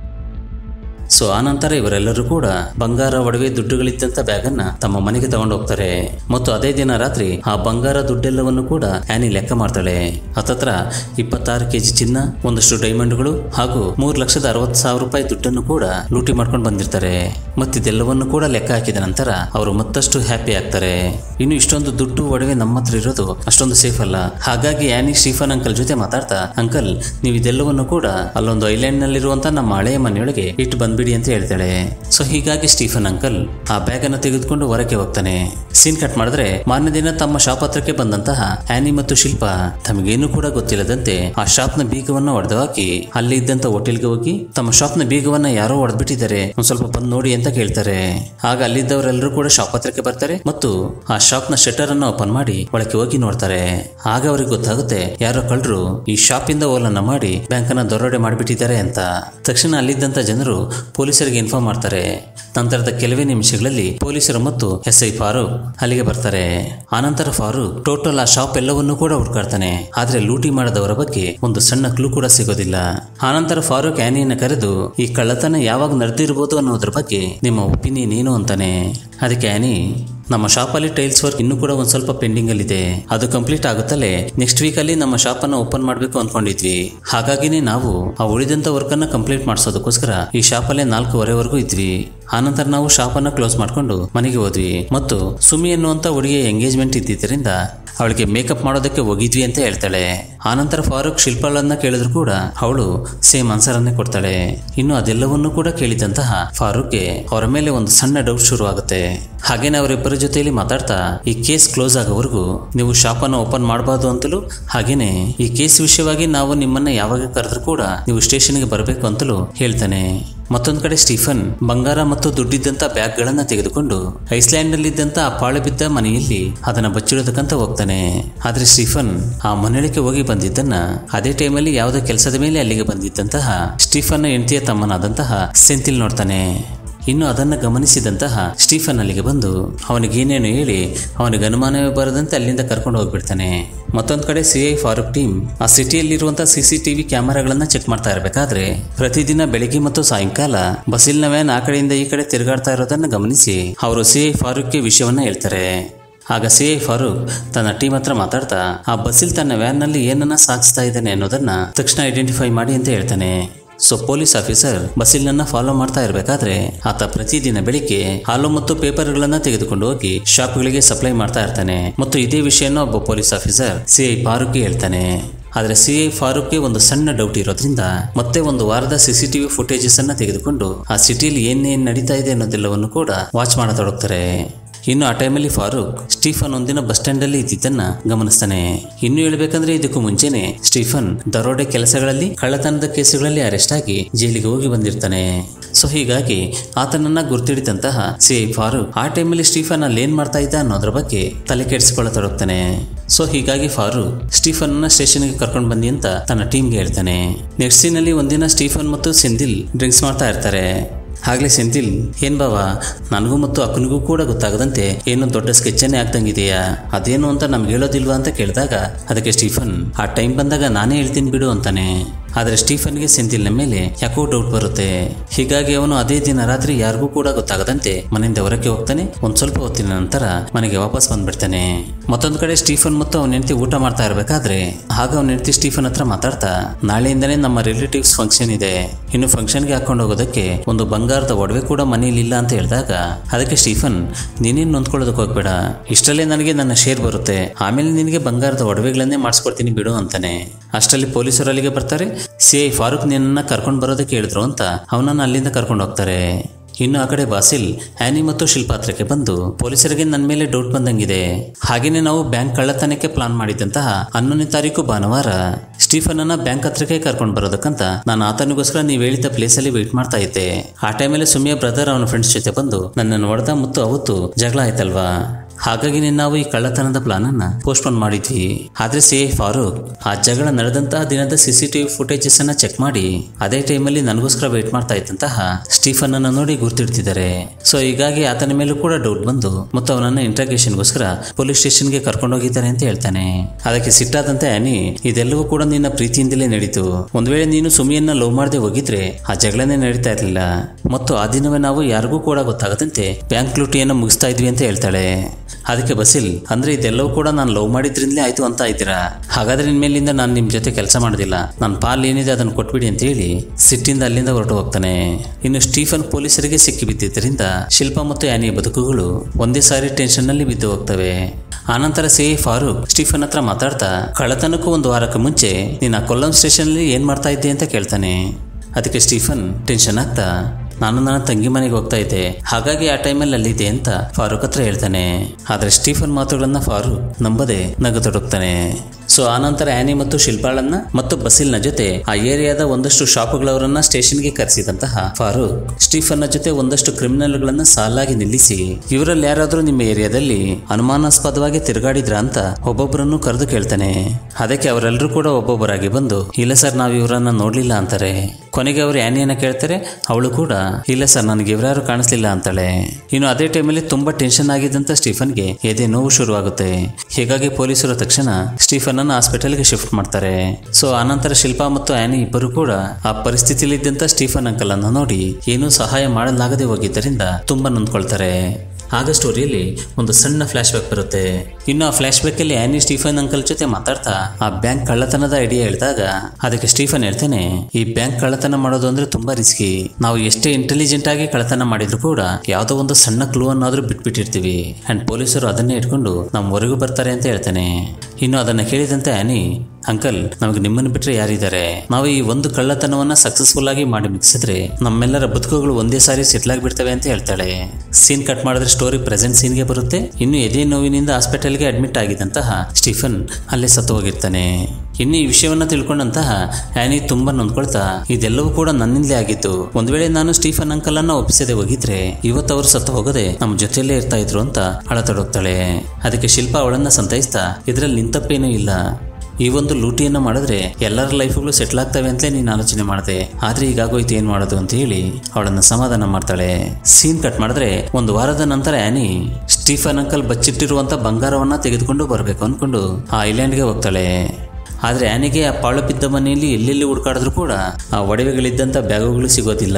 ಸೊ ಆನಂತರ ಇವರೆಲ್ಲರೂ ಕೂಡ ಬಂಗಾರ ಒಡವೆ ದುಡ್ಡುಗಳಿದ್ದಂತ ಬ್ಯಾಗ್ ಅನ್ನ ತಮ್ಮ ಮನೆಗೆ ತಗೊಂಡು ಹೋಗ್ತಾರೆ ಮತ್ತು ಅದೇ ದಿನ ರಾತ್ರಿ ಆ ಬಂಗಾರ ದುಡ್ಡೆಲ್ಲವನ್ನು ಕೂಡ ಆನಿ ಲೆಕ್ಕ ಮಾಡ್ತಾಳೆ ಹತ್ತತ್ರ ಇಪ್ಪತ್ತಾರು ಕೆಜಿ ಚಿನ್ನ ಒಂದಷ್ಟು ಡೈಮಂಡ್ಗಳು ಹಾಗೂ ಮೂರು ಲಕ್ಷದ ಅರವತ್ತು ಸಾವಿರ ರೂಪಾಯಿ ದುಡ್ಡನ್ನು ಕೂಡ ಲೂಟಿ ಮಾಡ್ಕೊಂಡು ಬಂದಿರ್ತಾರೆ ಮತ್ತಿದೆಲ್ಲವನ್ನು ಕೂಡ ಲೆಕ್ಕ ಹಾಕಿದ ನಂತರ ಅವರು ಮತ್ತಷ್ಟು ಹ್ಯಾಪಿ ಆಗ್ತಾರೆ ಇನ್ನು ಇಷ್ಟೊಂದು ದುಡ್ಡು ಒಡವೆ ನಮ್ಮ ಹತ್ರ ಇರೋದು ಅಷ್ಟೊಂದು ಸೇಫ್ ಅಲ್ಲ ಹಾಗಾಗಿ ಆನಿ ಸ್ಟೀಫನ್ ಅಂಕಲ್ ಜೊತೆ ಮಾತಾಡ್ತಾ ಅಂಕಲ್ ನೀವು ಇದೆಲ್ಲವನ್ನು ಕೂಡ ಅಲ್ಲೊಂದು ಐಲ್ಯಾಂಡ್ ನಲ್ಲಿರುವಂತ ನಮ್ಮ ಹಳೆಯ ಮನೆಯೊಳಗೆ ಇಟ್ಟು ಬಂದ್ಬಿಡಿ ಅಂತ ಹೇಳ್ತಾಳೆ ಸೊ ಹೀಗಾಗಿ ಸ್ಟೀಫನ್ ಅಂಕಲ್ ಆ ಬ್ಯಾಗ್ ಅನ್ನು ತೆಗೆದುಕೊಂಡು ಹೊರಕ್ಕೆ ಹೋಗ್ತಾನೆ ಸೀನ್ ಕಟ್ ಮಾಡಿದ್ರೆ ಮಾರನೇ ದಿನ ತಮ್ಮ ಶಾಪ್ ಹತ್ರಕ್ಕೆ ಬಂದಂತಹ ಆನಿ ಮತ್ತು ಶಿಲ್ಪ ತಮಗೇನು ಕೂಡ ಗೊತ್ತಿಲ್ಲದಂತೆ ಆ ಶಾಪ್ ನ ಬೀಗವನ್ನ ಒಡೆದು ಹಾಕಿ ಅಲ್ಲಿ ಇದ್ದಂತ ಹೋಟೆಲ್ಗೆ ಹೋಗಿ ತಮ್ಮ ಶಾಪ್ ನ ಬೀಗವನ್ನ ಯಾರೋ ಹೊಡೆದ್ಬಿಟ್ಟಿದ್ದಾರೆ ಒಂದ್ ಸ್ವಲ್ಪ ಬಂದು ನೋಡಿ ಅಂತ ಕೇಳ್ತಾರೆ ಆಗ ಅಲ್ಲಿದ್ದವರೆಲ್ಲರೂ ಕೂಡ ಶಾಪ್ ಹತ್ರಕ್ಕೆ ಬರ್ತಾರೆ ಮತ್ತು ಆ ಶಾಪ್ ನ ಶಟರ್ ಅನ್ನ ಓಪನ್ ಮಾಡಿ ಒಳಗೆ ಹೋಗಿ ನೋಡ್ತಾರೆ ಆಗ ಅವ್ರಿಗೆ ಗೊತ್ತಾಗುತ್ತೆ ಯಾರೋ ಕಳ್ಳರು ಈ ಶಾಪ್ ಇಂದ ಓಲನ್ನ ಮಾಡಿ ಬ್ಯಾಂಕ್ ಅನ್ನ ದರೋಡೆ ಮಾಡಿಬಿಟ್ಟಿದ್ದಾರೆ ಅಂತ ತಕ್ಷಣ ಅಲ್ಲಿದ್ದಂತ ಜನರು ಪೊಲೀಸರಿಗೆ ಇನ್ಫಾರ್ಮ್ ಮಾಡ್ತಾರೆ ನಂತರದ ಕೆಲವೇ ನಿಮಿಷಗಳಲ್ಲಿ ಪೊಲೀಸರು ಮತ್ತು ಎಸ್ ಐ ಫಾರೂಕ್ ಅಲ್ಲಿಗೆ ಬರ್ತಾರೆ ಆನಂತರ ಫಾರೂಕ್ ಟೋಟಲ್ ಆ ಶಾಪ್ ಎಲ್ಲವನ್ನೂ ಕೂಡ ಹುಡ್ಕಾಡ್ತಾನೆ ಆದ್ರೆ ಲೂಟಿ ಮಾಡದವರ ಬಗ್ಗೆ ಒಂದು ಸಣ್ಣ ಕ್ಲೂ ಕೂಡ ಸಿಗೋದಿಲ್ಲ ಆನಂತರ ಫಾರೂಕ್ ಆನಿಯನ್ನ ಕರೆದು ಈ ಕಳ್ಳತನ ಯಾವಾಗ ನಡೆದಿರ್ಬೋದು ಅನ್ನೋದ್ರ ಬಗ್ಗೆ ನಿಮ್ಮ ಒಪಿನಿಯನ್ ಏನು ಅಂತಾನೆ ಅದಕ್ಕೆ ಆನಿ ನಮ್ಮ ಶಾಪಲ್ಲಿ ಟೈಲ್ಸ್ ವರ್ಕ್ ಇನ್ನೂ ಕೂಡ ಒಂದ್ ಸ್ವಲ್ಪ ಪೆಂಡಿಂಗ್ ಅಲ್ಲಿ ಇದೆ ಅದು ಕಂಪ್ಲೀಟ್ ಆಗುತ್ತಲೇ ನೆಕ್ಸ್ಟ್ ವೀಕ್ ಅಲ್ಲಿ ನಮ್ಮ ಶಾಪ್ ಅನ್ನ ಓಪನ್ ಮಾಡ್ಬೇಕು ಅನ್ಕೊಂಡಿದ್ವಿ ಹಾಗಾಗಿನೇ ನಾವು ಆ ಉಳಿದಂತ ವರ್ಕ್ ಅನ್ನ ಕಂಪ್ಲೀಟ್ ಮಾಡಿಸೋದಕ್ಕೋಸ್ಕರ ಈ ಶಾಪ್ ಅಲ್ಲೇ ನಾಲ್ಕೂವರೆವರೆಗೂ ಇದ್ವಿ ಆನಂತರ ನಾವು ಶಾಪ್ ಅನ್ನ ಕ್ಲೋಸ್ ಮಾಡ್ಕೊಂಡು ಮನೆಗೆ ಹೋದ್ವಿ ಮತ್ತು ಸುಮಿ ಎನ್ನುವಂತ ಹುಡುಗಿಯ ಎಂಗೇಜ್ಮೆಂಟ್ ಇದ್ದಿದ್ದರಿಂದ ಅವಳಿಗೆ ಮೇಕಪ್ ಮಾಡೋದಕ್ಕೆ ಹೋಗಿದ್ವಿ ಅಂತ ಹೇಳ್ತಾಳೆ ಆನಂತರ ಫಾರೂಕ್ ಶಿಲ್ಪಾಳನ್ನ ಕೇಳಿದ್ರು ಕೂಡ ಅವಳು ಸೇಮ್ ಆನ್ಸರ್ ಅನ್ನೇ ಕೊಡ್ತಾಳೆ ಇನ್ನು ಅದೆಲ್ಲವನ್ನೂ ಕೂಡ ಕೇಳಿದಂತಹ ಫಾರೂಕ್ಗೆ ಅವರ ಮೇಲೆ ಒಂದು ಸಣ್ಣ ಡೌಟ್ ಶುರು ಆಗುತ್ತೆ ಹಾಗೇನೆ ಅವರಿಬ್ಬರ ಜೊತೆಯಲ್ಲಿ ಮಾತಾಡ್ತಾ ಈ ಕೇಸ್ ಕ್ಲೋಸ್ ಆಗೋವರೆಗೂ ನೀವು ಶಾಪನ್ನು ಓಪನ್ ಮಾಡಬಾರ್ದು ಅಂತಲೂ ಹಾಗೇನೆ ಈ ಕೇಸ್ ವಿಷಯವಾಗಿ ನಾವು ನಿಮ್ಮನ್ನ ಯಾವಾಗ ಕರೆದ್ರೂ ಕೂಡ ನೀವು ಸ್ಟೇಷನ್ಗೆ ಬರಬೇಕು ಅಂತಲೂ ಹೇಳ್ತಾನೆ ಮತ್ತೊಂದು ಕಡೆ ಸ್ಟೀಫನ್ ಬಂಗಾರ ಮತ್ತು ದುಡ್ಡಿದ್ದಂತ ಬ್ಯಾಗ್ಗಳನ್ನ ತೆಗೆದುಕೊಂಡು ಐಸ್ಲ್ಯಾಂಡ್ ನಲ್ಲಿದ್ದಂತ ಆ ಪಾಳು ಬಿದ್ದ ಮನೆಯಲ್ಲಿ ಅದನ್ನ ಬಚ್ಚಿಡೋದಕ್ಕಂತ ಹೋಗ್ತಾನೆ ಆದ್ರೆ ಸ್ಟೀಫನ್ ಆ ಮನೆಯೊಳಗೆ ಹೋಗಿ ಬಂದಿದ್ದನ್ನ ಅದೇ ಟೈಮಲ್ಲಿ ಯಾವುದೋ ಕೆಲಸದ ಮೇಲೆ ಅಲ್ಲಿಗೆ ಬಂದಿದ್ದಂತಹ ಸ್ಟೀಫನ್ ಹೆಂಡತಿಯ ತಮ್ಮನಾದಂತಹ ಸೆಂತಿಲ್ ನೋಡ್ತಾನೆ ಇನ್ನು ಅದನ್ನು ಗಮನಿಸಿದಂತಹ ಸ್ಟೀಫನ್ ಅಲ್ಲಿಗೆ ಬಂದು ಅವನಿಗೇನೇನು ಹೇಳಿ ಅವನಿಗೆ ಅನುಮಾನವೇ ಬರದಂತೆ ಅಲ್ಲಿಂದ ಕರ್ಕೊಂಡು ಹೋಗ್ಬಿಡ್ತಾನೆ ಮತ್ತೊಂದು ಕಡೆ ಸಿ ಐ ಫಾರೂಕ್ ಟೀಮ್ ಆ ಸಿಟಿಯಲ್ಲಿರುವಂತಹ ಸಿ ಸಿ ಟಿವಿ ಕ್ಯಾಮೆರಾಗಳನ್ನ ಚೆಕ್ ಮಾಡ್ತಾ ಇರಬೇಕಾದ್ರೆ ಪ್ರತಿದಿನ ಬೆಳಿಗ್ಗೆ ಮತ್ತು ಸಾಯಂಕಾಲ ಬಸಿಲ್ನ ವ್ಯಾನ್ ಆ ಕಡೆಯಿಂದ ಈ ಕಡೆ ತಿರುಗಾಡ್ತಾ ಇರೋದನ್ನ ಗಮನಿಸಿ ಅವರು ಸಿ ಐ ಫಾರೂಕ್ಗೆ ವಿಷಯವನ್ನ ಹೇಳ್ತಾರೆ ಆಗ ಸಿ ಐ ಫಾರೂಕ್ ತನ್ನ ಟೀಮ್ ಹತ್ರ ಮಾತಾಡ್ತಾ ಆ ಬಸಿಲ್ ತನ್ನ ವ್ಯಾನ್ನಲ್ಲಿ ಏನನ್ನ ಸಾಗಿಸ್ತಾ ಇದ್ದಾನೆ ಅನ್ನೋದನ್ನ ತಕ್ಷಣ ಐಡೆಂಟಿಫೈ ಮಾಡಿ ಅಂತ ಹೇಳ್ತಾನೆ ಸೊ ಪೊಲೀಸ್ ಆಫೀಸರ್ ಬಸಿಲ್ನನ್ನ ಫಾಲೋ ಮಾಡ್ತಾ ಇರಬೇಕಾದ್ರೆ ಆತ ಪ್ರತಿದಿನ ಬೆಳಿಗ್ಗೆ ಹಾಲು ಮತ್ತು ಪೇಪರ್ಗಳನ್ನ ತೆಗೆದುಕೊಂಡು ಹೋಗಿ ಶಾಪ್ಗಳಿಗೆ ಸಪ್ಲೈ ಮಾಡ್ತಾ ಇರ್ತಾನೆ ಮತ್ತು ಇದೇ ವಿಷಯನ ಒಬ್ಬ ಪೊಲೀಸ್ ಆಫೀಸರ್ ಸಿ ಐ ಫಾರೂಕ್ಗೆ ಹೇಳ್ತಾನೆ ಆದರೆ ಸಿ ಐ ಫಾರೂಕ್ಗೆ ಒಂದು ಸಣ್ಣ ಡೌಟ್ ಇರೋದ್ರಿಂದ ಮತ್ತೆ ಒಂದು ವಾರದ ಸಿಸಿಟಿವಿ ಫುಟೇಜಸ್ ಅನ್ನ ತೆಗೆದುಕೊಂಡು ಆ ಸಿಟಿಯಲ್ಲಿ ಏನೇನ್ ನಡೀತಾ ಇದೆ ಅನ್ನೋದೆಲ್ಲವನ್ನು ಕೂಡ ವಾಚ್ ಮಾಡತೊಡಗ್ತಾರೆ ಇನ್ನು ಆ ಟೈಮಲ್ಲಿ ಫಾರೂಕ್ ಸ್ಟೀಫನ್ ಒಂದಿನ ಬಸ್ ಸ್ಟ್ಯಾಂಡ್ ಅಲ್ಲಿ ಇದ್ದಿದ್ದನ್ನ ಗಮನಿಸ್ತಾನೆ ಇನ್ನು ಹೇಳ್ಬೇಕಂದ್ರೆ ಇದಕ್ಕೂ ಮುಂಚೆನೆ ಸ್ಟೀಫನ್ ದರೋಡೆ ಕೆಲಸಗಳಲ್ಲಿ ಕಳ್ಳತನದ ಕೇಸುಗಳಲ್ಲಿ ಅರೆಸ್ಟ್ ಆಗಿ ಜೈಲಿಗೆ ಹೋಗಿ ಬಂದಿರ್ತಾನೆ ಸೊ ಹೀಗಾಗಿ ಆತನನ್ನ ಗುರ್ತಿಡಿದಂತಹ ಸಿ ಐ ಫಾರೂಕ್ ಆ ಟೈಮಲ್ಲಿ ಸ್ಟೀಫನ್ ಅಲ್ಲಿ ಏನ್ ಮಾಡ್ತಾ ಇದ್ದ ಅನ್ನೋದ್ರ ಬಗ್ಗೆ ತಲೆ ಕೆಡಿಸಿಕೊಳ್ಳತೊಡಗ್ತಾನೆ ಸೊ ಹೀಗಾಗಿ ಫಾರೂಕ್ ಸ್ಟೀಫನ್ ಅನ್ನ ಸ್ಟೇಷನ್ಗೆ ಕರ್ಕೊಂಡು ಬನ್ನಿ ಅಂತ ತನ್ನ ಟೀಮ್ಗೆ ಹೇಳ್ತಾನೆ ನೆಕ್ಸ್ಟ್ ಸೀನಲ್ಲಿ ಒಂದಿನ ಸ್ಟೀಫನ್ ಮತ್ತು ಸೆಂದಿಲ್ ಡ್ರಿಂಕ್ಸ್ ಮಾಡ್ತಾ ಇರ್ತಾರೆ ಆಗ್ಲೇ ಸೆಂಥಿಲ್ ಏನ್ ಬಾವ ನನಗೂ ಮತ್ತು ಅಕ್ಕನಿಗೂ ಕೂಡ ಗೊತ್ತಾಗದಂತೆ ಏನೋ ದೊಡ್ಡ ಸ್ಕೆಚ್ಚನ್ನೇ ಆಗ್ದಂಗಿದೆಯಾ ಅದೇನು ಅಂತ ನಮ್ಗೆ ಹೇಳೋದಿಲ್ವಾ ಅಂತ ಕೇಳಿದಾಗ ಅದಕ್ಕೆ ಸ್ಟೀಫನ್ ಆ ಟೈಮ್ ಬಂದಾಗ ನಾನೇ ಹೇಳ್ತೀನಿ ಬಿಡು ಅಂತಾನೆ ಆದ್ರೆ ಸ್ಟೀಫನ್ಗೆ ಸೆಂಥಿಲ್ನ ಮೇಲೆ ಯಾಕೋ ಡೌಟ್ ಬರುತ್ತೆ ಹೀಗಾಗಿ ಅವನು ಅದೇ ದಿನ ರಾತ್ರಿ ಯಾರಿಗೂ ಕೂಡ ಗೊತ್ತಾಗದಂತೆ ಮನೆಯಿಂದ ಹೊರಕ್ಕೆ ಹೋಗ್ತಾನೆ ಒಂದ್ ಸ್ವಲ್ಪ ಹೊತ್ತಿನ ನಂತರ ಮನೆಗೆ ವಾಪಸ್ ಬಂದ್ಬಿಡ್ತಾನೆ ಮತ್ತೊಂದು ಕಡೆ ಸ್ಟೀಫನ್ ಮತ್ತು ಅವನ ಹೆಂಡತಿ ಊಟ ಮಾಡ್ತಾ ಇರ್ಬೇಕಾದ್ರೆ ಆಗ ಅವನ ಹೆಂಡತಿ ಸ್ಟೀಫನ್ ಹತ್ರ ಮಾತಾಡ್ತಾ ನಾಳೆಯಿಂದನೇ ನಮ್ಮ ರಿಲೇಟಿವ್ಸ್ ಫಂಕ್ಷನ್ ಇದೆ ಇನ್ನು ಫಂಕ್ಷನ್ಗೆ ಹಾಕೊಂಡು ಹೋಗೋದಕ್ಕೆ ಒಂದು ಬಂಗಾರದ ಒಡವೆ ಕೂಡ ಮನೇಲಿ ಇಲ್ಲ ಅಂತ ಹೇಳಿದಾಗ ಅದಕ್ಕೆ ಸ್ಟೀಫನ್ ನೀನೇನು ನೊಂದ್ಕೊಳ್ಳೋದಕ್ಕೆ ಹೋಗ್ಬೇಡ ಇಷ್ಟರಲ್ಲೇ ನನಗೆ ನನ್ನ ಶೇರ್ ಬರುತ್ತೆ ಆಮೇಲೆ ನಿನಗೆ ಬಂಗಾರದ ಒಡವೆಗಳನ್ನೇ ಮಾಡಿಸ್ಕೊಡ್ತೀನಿ ಬಿಡು ಅಂತಾನೆ ಅಷ್ಟರಲ್ಲಿ ಪೊಲೀಸರು ಅಲ್ಲಿಗೆ ಬರ್ತಾರೆ ಸಿ ಐ ಫಾರೂಕ್ ನಿನ್ನನ್ನ ಕರ್ಕೊಂಡು ಬರೋದಕ್ಕೆ ಹೇಳಿದ್ರು ಅಂತ ಅವನನ್ನ ಅಲ್ಲಿಂದ ಕರ್ಕೊಂಡು ಹೋಗ್ತಾರೆ ಇನ್ನು ಆ ಕಡೆ ಬಾಸಿಲ್ ಆ್ಯನಿ ಮತ್ತು ಶಿಲ್ಪ ಹತ್ರಕ್ಕೆ ಬಂದು ಪೊಲೀಸರಿಗೆ ನನ್ನ ಮೇಲೆ ಡೌಟ್ ಬಂದಂಗಿದೆ ಹಾಗೇನೆ ನಾವು ಬ್ಯಾಂಕ್ ಕಳ್ಳತನಕ್ಕೆ ಪ್ಲಾನ್ ಮಾಡಿದ್ದಂತಹ ಹನ್ನೊಂದನೇ ತಾರೀಕು ಭಾನುವಾರ ಸ್ಟೀಫನ್ ಅನ್ನ ಬ್ಯಾಂಕ್ ಹತ್ರಕ್ಕೆ ಕರ್ಕೊಂಡು ಬರೋದಕ್ಕಂತ ನಾನು ಆತನಿಗೋಸ್ಕರ ನೀವು ಹೇಳಿದ ಪ್ಲೇಸಲ್ಲಿ ವೆಯ್ಟ್ ಮಾಡ್ತಾ ಇದ್ದೆ ಆ ಟೈಮಲ್ಲಿ ಸುಮ್ಯ ಬ್ರದರ್ ಅವನ ಫ್ರೆಂಡ್ಸ್ ಜೊತೆ ಬಂದು ನನ್ನನ್ನು ಹೊಡೆದ ಮತ್ತು ಅವತ್ತು ಜಗಳ ಆಯ್ತಲ್ವಾ ಹಾಗಾಗಿ ನಾವು ಈ ಕಳ್ಳತನದ ಪ್ಲಾನ್ ಅನ್ನ ಪೋಸ್ಟ್ಪೋನ್ ಮಾಡಿದ್ವಿ ಆದ್ರೆ ಸಿ ಐ ಫಾರೂಕ್ ಆ ಜಗಳ ನಡೆದಂತಹ ದಿನದ ಸಿಸಿಟಿವಿ ಫುಟೇಜಸ್ ಅನ್ನ ಚೆಕ್ ಮಾಡಿ ಅದೇ ಟೈಮಲ್ಲಿ ನನಗೋಸ್ಕರ ವೇಟ್ ಮಾಡ್ತಾ ಇದ್ದಂತಹ ಸ್ಟೀಫನ್ ಅನ್ನ ನೋಡಿ ಗುರ್ತಿಡ್ತಿದ್ದಾರೆ ಸೊ ಹೀಗಾಗಿ ಆತನ ಮೇಲೂ ಕೂಡ ಡೌಟ್ ಬಂದು ಮತ್ತು ಅವನನ್ನ ಇಂಟ್ರಾಗೇಷನ್ಗೋಸ್ಕರ ಪೊಲೀಸ್ ಸ್ಟೇಷನ್ಗೆ ಕರ್ಕೊಂಡು ಹೋಗಿದ್ದಾರೆ ಅಂತ ಹೇಳ್ತಾನೆ ಅದಕ್ಕೆ ಸಿಟ್ಟಾದಂತೆ ಆನಿ ಇದೆಲ್ಲವೂ ಕೂಡ ನಿನ್ನ ಪ್ರೀತಿಯಿಂದಲೇ ನಡೀತು ಒಂದ್ ವೇಳೆ ನೀನು ಸುಮಿಯನ್ನ ಲವ್ ಮಾಡದೆ ಹೋಗಿದ್ರೆ ಆ ಜಗಳನೇ ನಡೀತಾ ಇರಲಿಲ್ಲ ಮತ್ತು ಆ ದಿನವೇ ನಾವು ಯಾರಿಗೂ ಕೂಡ ಗೊತ್ತಾಗದಂತೆ ಬ್ಯಾಂಕ್ ಲೂಟಿಯನ್ನು ಮುಗಿಸ್ತಾ ಇದ್ವಿ ಅಂತ ಹೇಳ್ತಾಳೆ ಅದಕ್ಕೆ ಬಸಿಲ್ ಅಂದ್ರೆ ಇದೆಲ್ಲವೂ ಕೂಡ ನಾನು ಲವ್ ಮಾಡಿದ್ರಿಂದಲೇ ಆಯ್ತು ಅಂತ ಇದ್ದೀರಾ ಹಾಗಾದ್ರೆ ಇನ್ಮೇಲಿಂದ ನಾನು ನಿಮ್ ಜೊತೆ ಕೆಲಸ ಮಾಡೋದಿಲ್ಲ ನನ್ನ ಪಾಲ್ ಏನಿದೆ ಅದನ್ನು ಕೊಟ್ಬಿಡಿ ಅಂತ ಹೇಳಿ ಸಿಟ್ಟಿಂದ ಅಲ್ಲಿಂದ ಹೊರಟು ಹೋಗ್ತಾನೆ ಇನ್ನು ಸ್ಟೀಫನ್ ಪೊಲೀಸರಿಗೆ ಸಿಕ್ಕಿ ಬಿದ್ದಿದ್ದರಿಂದ ಶಿಲ್ಪ ಮತ್ತು ಆನಿಯ ಬದುಕುಗಳು ಒಂದೇ ಸಾರಿ ಟೆನ್ಷನ್ ನಲ್ಲಿ ಬಿದ್ದು ಹೋಗ್ತವೆ ಆನಂತರ ಸಿ ಐ ಫಾರೂಕ್ ಸ್ಟೀಫನ್ ಹತ್ರ ಮಾತಾಡ್ತಾ ಕಳ್ಳತನಕ್ಕೂ ಒಂದು ವಾರಕ್ಕೆ ಮುಂಚೆ ನೀನು ಆ ಕೊಲ್ಲಂ ಸ್ಟೇಷನ್ ಅಲ್ಲಿ ಏನ್ ಮಾಡ್ತಾ ಇದ್ದೆ ಅಂತ ಕೇಳ್ತಾನೆ ಅದಕ್ಕೆ ಸ್ಟೀಫನ್ ಟೆನ್ಷನ್ ಆಗ್ತಾ ನಾನು ನನ್ನ ತಂಗಿ ಮನೆಗೆ ಹೋಗ್ತಾ ಇದ್ದೆ ಹಾಗಾಗಿ ಆ ಟೈಮಲ್ಲಿ ಅಲ್ಲಿದೆ ಅಂತ ಫಾರೂಕ್ ಹತ್ರ ಹೇಳ್ತಾನೆ ಆದ್ರೆ ಸ್ಟೀಫನ್ ಮಾತುಗಳನ್ನ ಫಾರೂಕ್ ನಂಬದೆ ನಗತೊಡಗ್ತಾನೆ ಸೊ ಆನಂತರ ಆನಿ ಮತ್ತು ಶಿಲ್ಪಾಳನ್ನ ಮತ್ತು ಬಸಿಲ್ನ ಜೊತೆ ಆ ಏರಿಯಾದ ಒಂದಷ್ಟು ಶಾಪ್ಗಳವರನ್ನ ಸ್ಟೇಷನ್ಗೆ ಕರೆಸಿದಂತಹ ಫಾರೂಕ್ ಸ್ಟೀಫನ್ನ ಜೊತೆ ಒಂದಷ್ಟು ಕ್ರಿಮಿನಲ್ಗಳನ್ನ ಸಾಲಾಗಿ ನಿಲ್ಲಿಸಿ ಇವರಲ್ಲಿ ಯಾರಾದ್ರೂ ನಿಮ್ಮ ಏರಿಯಾದಲ್ಲಿ ಅನುಮಾನಾಸ್ಪದವಾಗಿ ತಿರುಗಾಡಿದ್ರ ಅಂತ ಒಬ್ಬೊಬ್ಬರನ್ನು ಕರೆದು ಕೇಳ್ತಾನೆ ಅದಕ್ಕೆ ಅವರೆಲ್ಲರೂ ಕೂಡ ಒಬ್ಬೊಬ್ಬರಾಗಿ ಬಂದು ಇಲ್ಲ ಸರ್ ನಾವು ಇವರನ್ನ ನೋಡ್ಲಿಲ್ಲ ಅಂತಾರೆ ಕೊನೆಗೆ ಅವರು ಆನಿಯನ್ನ ಕೇಳ್ತಾರೆ ಅವಳು ಕೂಡ ಇಲ್ಲ ಸರ್ ನನಗೆ ಇವರಾರು ಕಾಣಿಸ್ಲಿಲ್ಲ ಅಂತಾಳೆ ಇನ್ನು ಅದೇ ಟೈಮಲ್ಲಿ ತುಂಬಾ ಟೆನ್ಷನ್ ಆಗಿದ್ದಂತ ಸ್ಟೀಫನ್ಗೆ ಎದೆ ನೋವು ಶುರುವಾಗುತ್ತೆ ಹೀಗಾಗಿ ಪೊಲೀಸರು ತಕ್ಷಣ ಸ್ಟೀಫನ್ ಅನ್ನ ಹಾಸ್ಪಿಟಲ್ಗೆ ಶಿಫ್ಟ್ ಮಾಡ್ತಾರೆ ಸೊ ಆನಂತರ ಶಿಲ್ಪಾ ಮತ್ತು ಆನಿ ಇಬ್ಬರು ಕೂಡ ಆ ಪರಿಸ್ಥಿತಿಯಲ್ಲಿದ್ದಂತ ಸ್ಟೀಫನ್ ಅಂಕಲ್ ಅನ್ನು ನೋಡಿ ಏನೂ ಸಹಾಯ ಮಾಡಲಾಗದೆ ಹೋಗಿದ್ದರಿಂದ ತುಂಬಾ ನೊಂದ್ಕೊಳ್ತಾರೆ ಆಗ ಸ್ಟೋರಿಯಲ್ಲಿ ಒಂದು ಸಣ್ಣ ಫ್ಲಾಶ್ ಬ್ಯಾಕ್ ಬರುತ್ತೆ ಇನ್ನು ಆ ಫ್ಲಾಶ್ ಬ್ಯಾಕ್ ಅಲ್ಲಿ ಆನಿ ಸ್ಟೀಫನ್ ಅಂಕಲ್ ಜೊತೆ ಮಾತಾಡ್ತಾ ಆ ಬ್ಯಾಂಕ್ ಕಳ್ಳತನದ ಐಡಿಯಾ ಹೇಳಿದಾಗ ಅದಕ್ಕೆ ಸ್ಟೀಫನ್ ಹೇಳ್ತಾನೆ ಈ ಬ್ಯಾಂಕ್ ಕಳ್ಳತನ ಮಾಡೋದು ಅಂದ್ರೆ ತುಂಬಾ ರಿಸ್ಕಿ ನಾವು ಎಷ್ಟೇ ಇಂಟೆಲಿಜೆಂಟ್ ಆಗಿ ಕಳ್ಳತನ ಮಾಡಿದ್ರು ಕೂಡ ಯಾವುದೋ ಒಂದು ಸಣ್ಣ ಕ್ಲೂ ಅನ್ನಾದ್ರೂ ಬಿಟ್ಬಿಟ್ಟಿರ್ತೀವಿ ಅಂಡ್ ಪೊಲೀಸರು ಅದನ್ನೇ ಇಟ್ಕೊಂಡು ನಮ್ಮವರೆಗೂ ಬರ್ತಾರೆ ಅಂತ ಹೇಳ್ತಾನೆ ಇನ್ನು ಅದನ್ನ ಕೇಳಿದಂತೆ ಆನಿ ಅಂಕಲ್ ನಮಗೆ ನಿಮ್ಮನ್ನು ಬಿಟ್ರೆ ಯಾರಿದ್ದಾರೆ ನಾವು ಈ ಒಂದು ಕಳ್ಳತನವನ್ನ ಸಕ್ಸಸ್ಫುಲ್ ಆಗಿ ಮಾಡಿ ಮುಗಿಸಿದ್ರೆ ನಮ್ಮೆಲ್ಲರ ಬದುಕುಗಳು ಒಂದೇ ಸಾರಿ ಸೆಟ್ಲ್ ಆಗಿಬಿಡ್ತವೆ ಅಂತ ಹೇಳ್ತಾಳೆ ಸೀನ್ ಕಟ್ ಮಾಡಿದ್ರೆ ಸ್ಟೋರಿ ಪ್ರೆಸೆಂಟ್ ಸೀನ್ಗೆ ಬರುತ್ತೆ ಇನ್ನು ಎದೆ ನೋವಿನಿಂದ ಹಾಸ್ಪಿಟಲ್ಗೆ ಅಡ್ಮಿಟ್ ಆಗಿದ್ದಂತಹ ಸ್ಟೀಫನ್ ಅಲ್ಲೇ ಸತ್ತು ಹೋಗಿರ್ತಾನೆ ಇನ್ನು ಈ ವಿಷಯವನ್ನ ತಿಳ್ಕೊಂಡಂತಹ ಆನಿ ತುಂಬಾ ನೊಂದ್ಕೊಳ್ತಾ ಇದೆಲ್ಲವೂ ಕೂಡ ನನ್ನಿಂದಲೇ ಆಗಿತ್ತು ಒಂದ್ ವೇಳೆ ನಾನು ಸ್ಟೀಫನ್ ಅಂಕಲ್ ಅನ್ನ ಒಪ್ಪಿಸದೆ ಹೋಗಿದ್ರೆ ಇವತ್ತು ಅವರು ಸತ್ತು ಹೋಗದೆ ನಮ್ಮ ಜೊತೆಯಲ್ಲೇ ಇರ್ತಾ ಇದ್ರು ಅಂತ ಅಳತೊಡಗ್ತಾಳೆ ಅದಕ್ಕೆ ಶಿಲ್ಪ ಅವಳನ್ನ ಸಂತೈಸ್ತಾ ಇದ್ರಲ್ಲಿ ನಿಂತಪ್ಪೇನೂ ಇಲ್ಲ ಈ ಒಂದು ಲೂಟಿಯನ್ನು ಮಾಡಿದ್ರೆ ಎಲ್ಲರ ಲೈಫ್ಗಳು ಸೆಟ್ಲ್ ಆಗ್ತವೆ ಅಂತಲೇ ನೀನು ಆಲೋಚನೆ ಮಾಡಿದೆ ಆದ್ರೆ ಈಗಾಗೋಯ್ತು ಏನ್ ಮಾಡೋದು ಅಂತ ಹೇಳಿ ಅವಳನ್ನ ಸಮಾಧಾನ ಮಾಡ್ತಾಳೆ ಸೀನ್ ಕಟ್ ಮಾಡಿದ್ರೆ ಒಂದು ವಾರದ ನಂತರ ಆನಿ ಸ್ಟೀಫನ್ ಅಂಕಲ್ ಬಚ್ಚಿಟ್ಟಿರುವಂತ ಬಂಗಾರವನ್ನ ತೆಗೆದುಕೊಂಡು ಬರಬೇಕು ಅನ್ಕೊಂಡು ಆ ಐಲ್ಯಾಂಡ್ಗೆ ಹೋಗ್ತಾಳೆ ಆದ್ರೆ ಆನಿಗೆ ಆ ಪಾಳು ಬಿದ್ದ ಮನೆಯಲ್ಲಿ ಎಲ್ಲೆಲ್ಲಿ ಹುಡುಕಾಡಿದ್ರು ಕೂಡ ಆ ಒಡವೆಗಳಿದ್ದಂಥ ಬ್ಯಾಗುಗಳು ಸಿಗೋದಿಲ್ಲ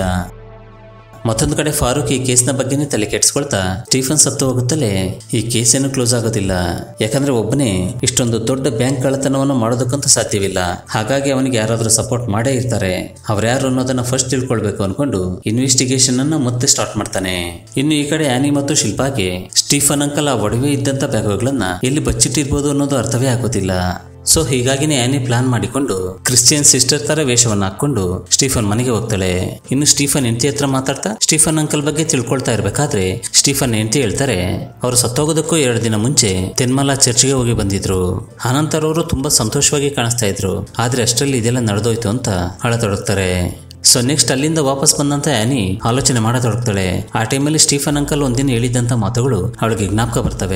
ಮತ್ತೊಂದು ಕಡೆ ಫಾರೂಕ್ ಈ ಕೇಸ್ನ ಬಗ್ಗೆನೇ ತಲೆ ಕೆಡಿಸ್ಕೊಳ್ತಾ ಸ್ಟೀಫನ್ ಸತ್ತು ಹೋಗುತ್ತಲೇ ಈ ಕೇಸ್ ಏನು ಕ್ಲೋಸ್ ಆಗೋದಿಲ್ಲ ಯಾಕಂದ್ರೆ ಒಬ್ಬನೇ ಇಷ್ಟೊಂದು ದೊಡ್ಡ ಬ್ಯಾಂಕ್ ಕಳ್ಳತನವನ್ನು ಮಾಡೋದಕ್ಕಂತೂ ಸಾಧ್ಯವಿಲ್ಲ ಹಾಗಾಗಿ ಅವನಿಗೆ ಯಾರಾದರೂ ಸಪೋರ್ಟ್ ಮಾಡೇ ಇರ್ತಾರೆ ಅವ್ರ್ಯಾರು ಅನ್ನೋದನ್ನ ಫಸ್ಟ್ ತಿಳ್ಕೊಳ್ಬೇಕು ಅನ್ಕೊಂಡು ಇನ್ವೆಸ್ಟಿಗೇಷನ್ ಅನ್ನ ಮತ್ತೆ ಸ್ಟಾರ್ಟ್ ಮಾಡ್ತಾನೆ ಇನ್ನು ಈ ಕಡೆ ಆನಿ ಮತ್ತು ಶಿಲ್ಪಾಗೆ ಸ್ಟೀಫನ್ ಅಂಕಲ್ ಆ ಒಡವೆ ಇದ್ದಂತ ಬ್ಯಾಗುಗಳನ್ನ ಎಲ್ಲಿ ಬಚ್ಚಿಟ್ಟಿರ್ಬೋದು ಅನ್ನೋದು ಅರ್ಥವೇ ಆಗೋದಿಲ್ಲ ಸೊ ಹೀಗಾಗಿನೇ ಆನಿ ಪ್ಲಾನ್ ಮಾಡಿಕೊಂಡು ಕ್ರಿಶ್ಚಿಯನ್ ಸಿಸ್ಟರ್ ತರ ವೇಷವನ್ನ ಹಾಕೊಂಡು ಸ್ಟೀಫನ್ ಮನೆಗೆ ಹೋಗ್ತಾಳೆ ಇನ್ನು ಸ್ಟೀಫನ್ ಹೆಂಡತಿ ಹತ್ರ ಮಾತಾಡ್ತಾ ಸ್ಟೀಫನ್ ಅಂಕಲ್ ಬಗ್ಗೆ ತಿಳ್ಕೊಳ್ತಾ ಇರ್ಬೇಕಾದ್ರೆ ಸ್ಟೀಫನ್ ಹೆಂಡತಿ ಹೇಳ್ತಾರೆ ಅವರು ಸತ್ತೋಗೋದಕ್ಕೂ ಎರಡು ದಿನ ಮುಂಚೆ ತೆನ್ಮಲ ಚರ್ಚ್ಗೆ ಹೋಗಿ ಬಂದಿದ್ರು ಆನಂತರ ಅವರು ತುಂಬಾ ಸಂತೋಷವಾಗಿ ಕಾಣಿಸ್ತಾ ಇದ್ರು ಆದ್ರೆ ಅಷ್ಟರಲ್ಲಿ ಇದೆಲ್ಲ ನಡೆದೋಯ್ತು ಅಂತ ಅಳತೊಡಗ್ತಾರೆ ಸೊ ನೆಕ್ಸ್ಟ್ ಅಲ್ಲಿಂದ ವಾಪಸ್ ಬಂದಂತ ಆನಿ ಆಲೋಚನೆ ಮಾಡತೊಡಗ್ತಾಳೆ ಆ ಟೈಮಲ್ಲಿ ಸ್ಟೀಫನ್ ಅಂಕಲ್ ಒಂದಿನ ಹೇಳಿದ್ದಂತ ಮಾತುಗಳು ಅವಳಿಗೆ ಜ್ಞಾಪಕ ಬರ್ತವೆ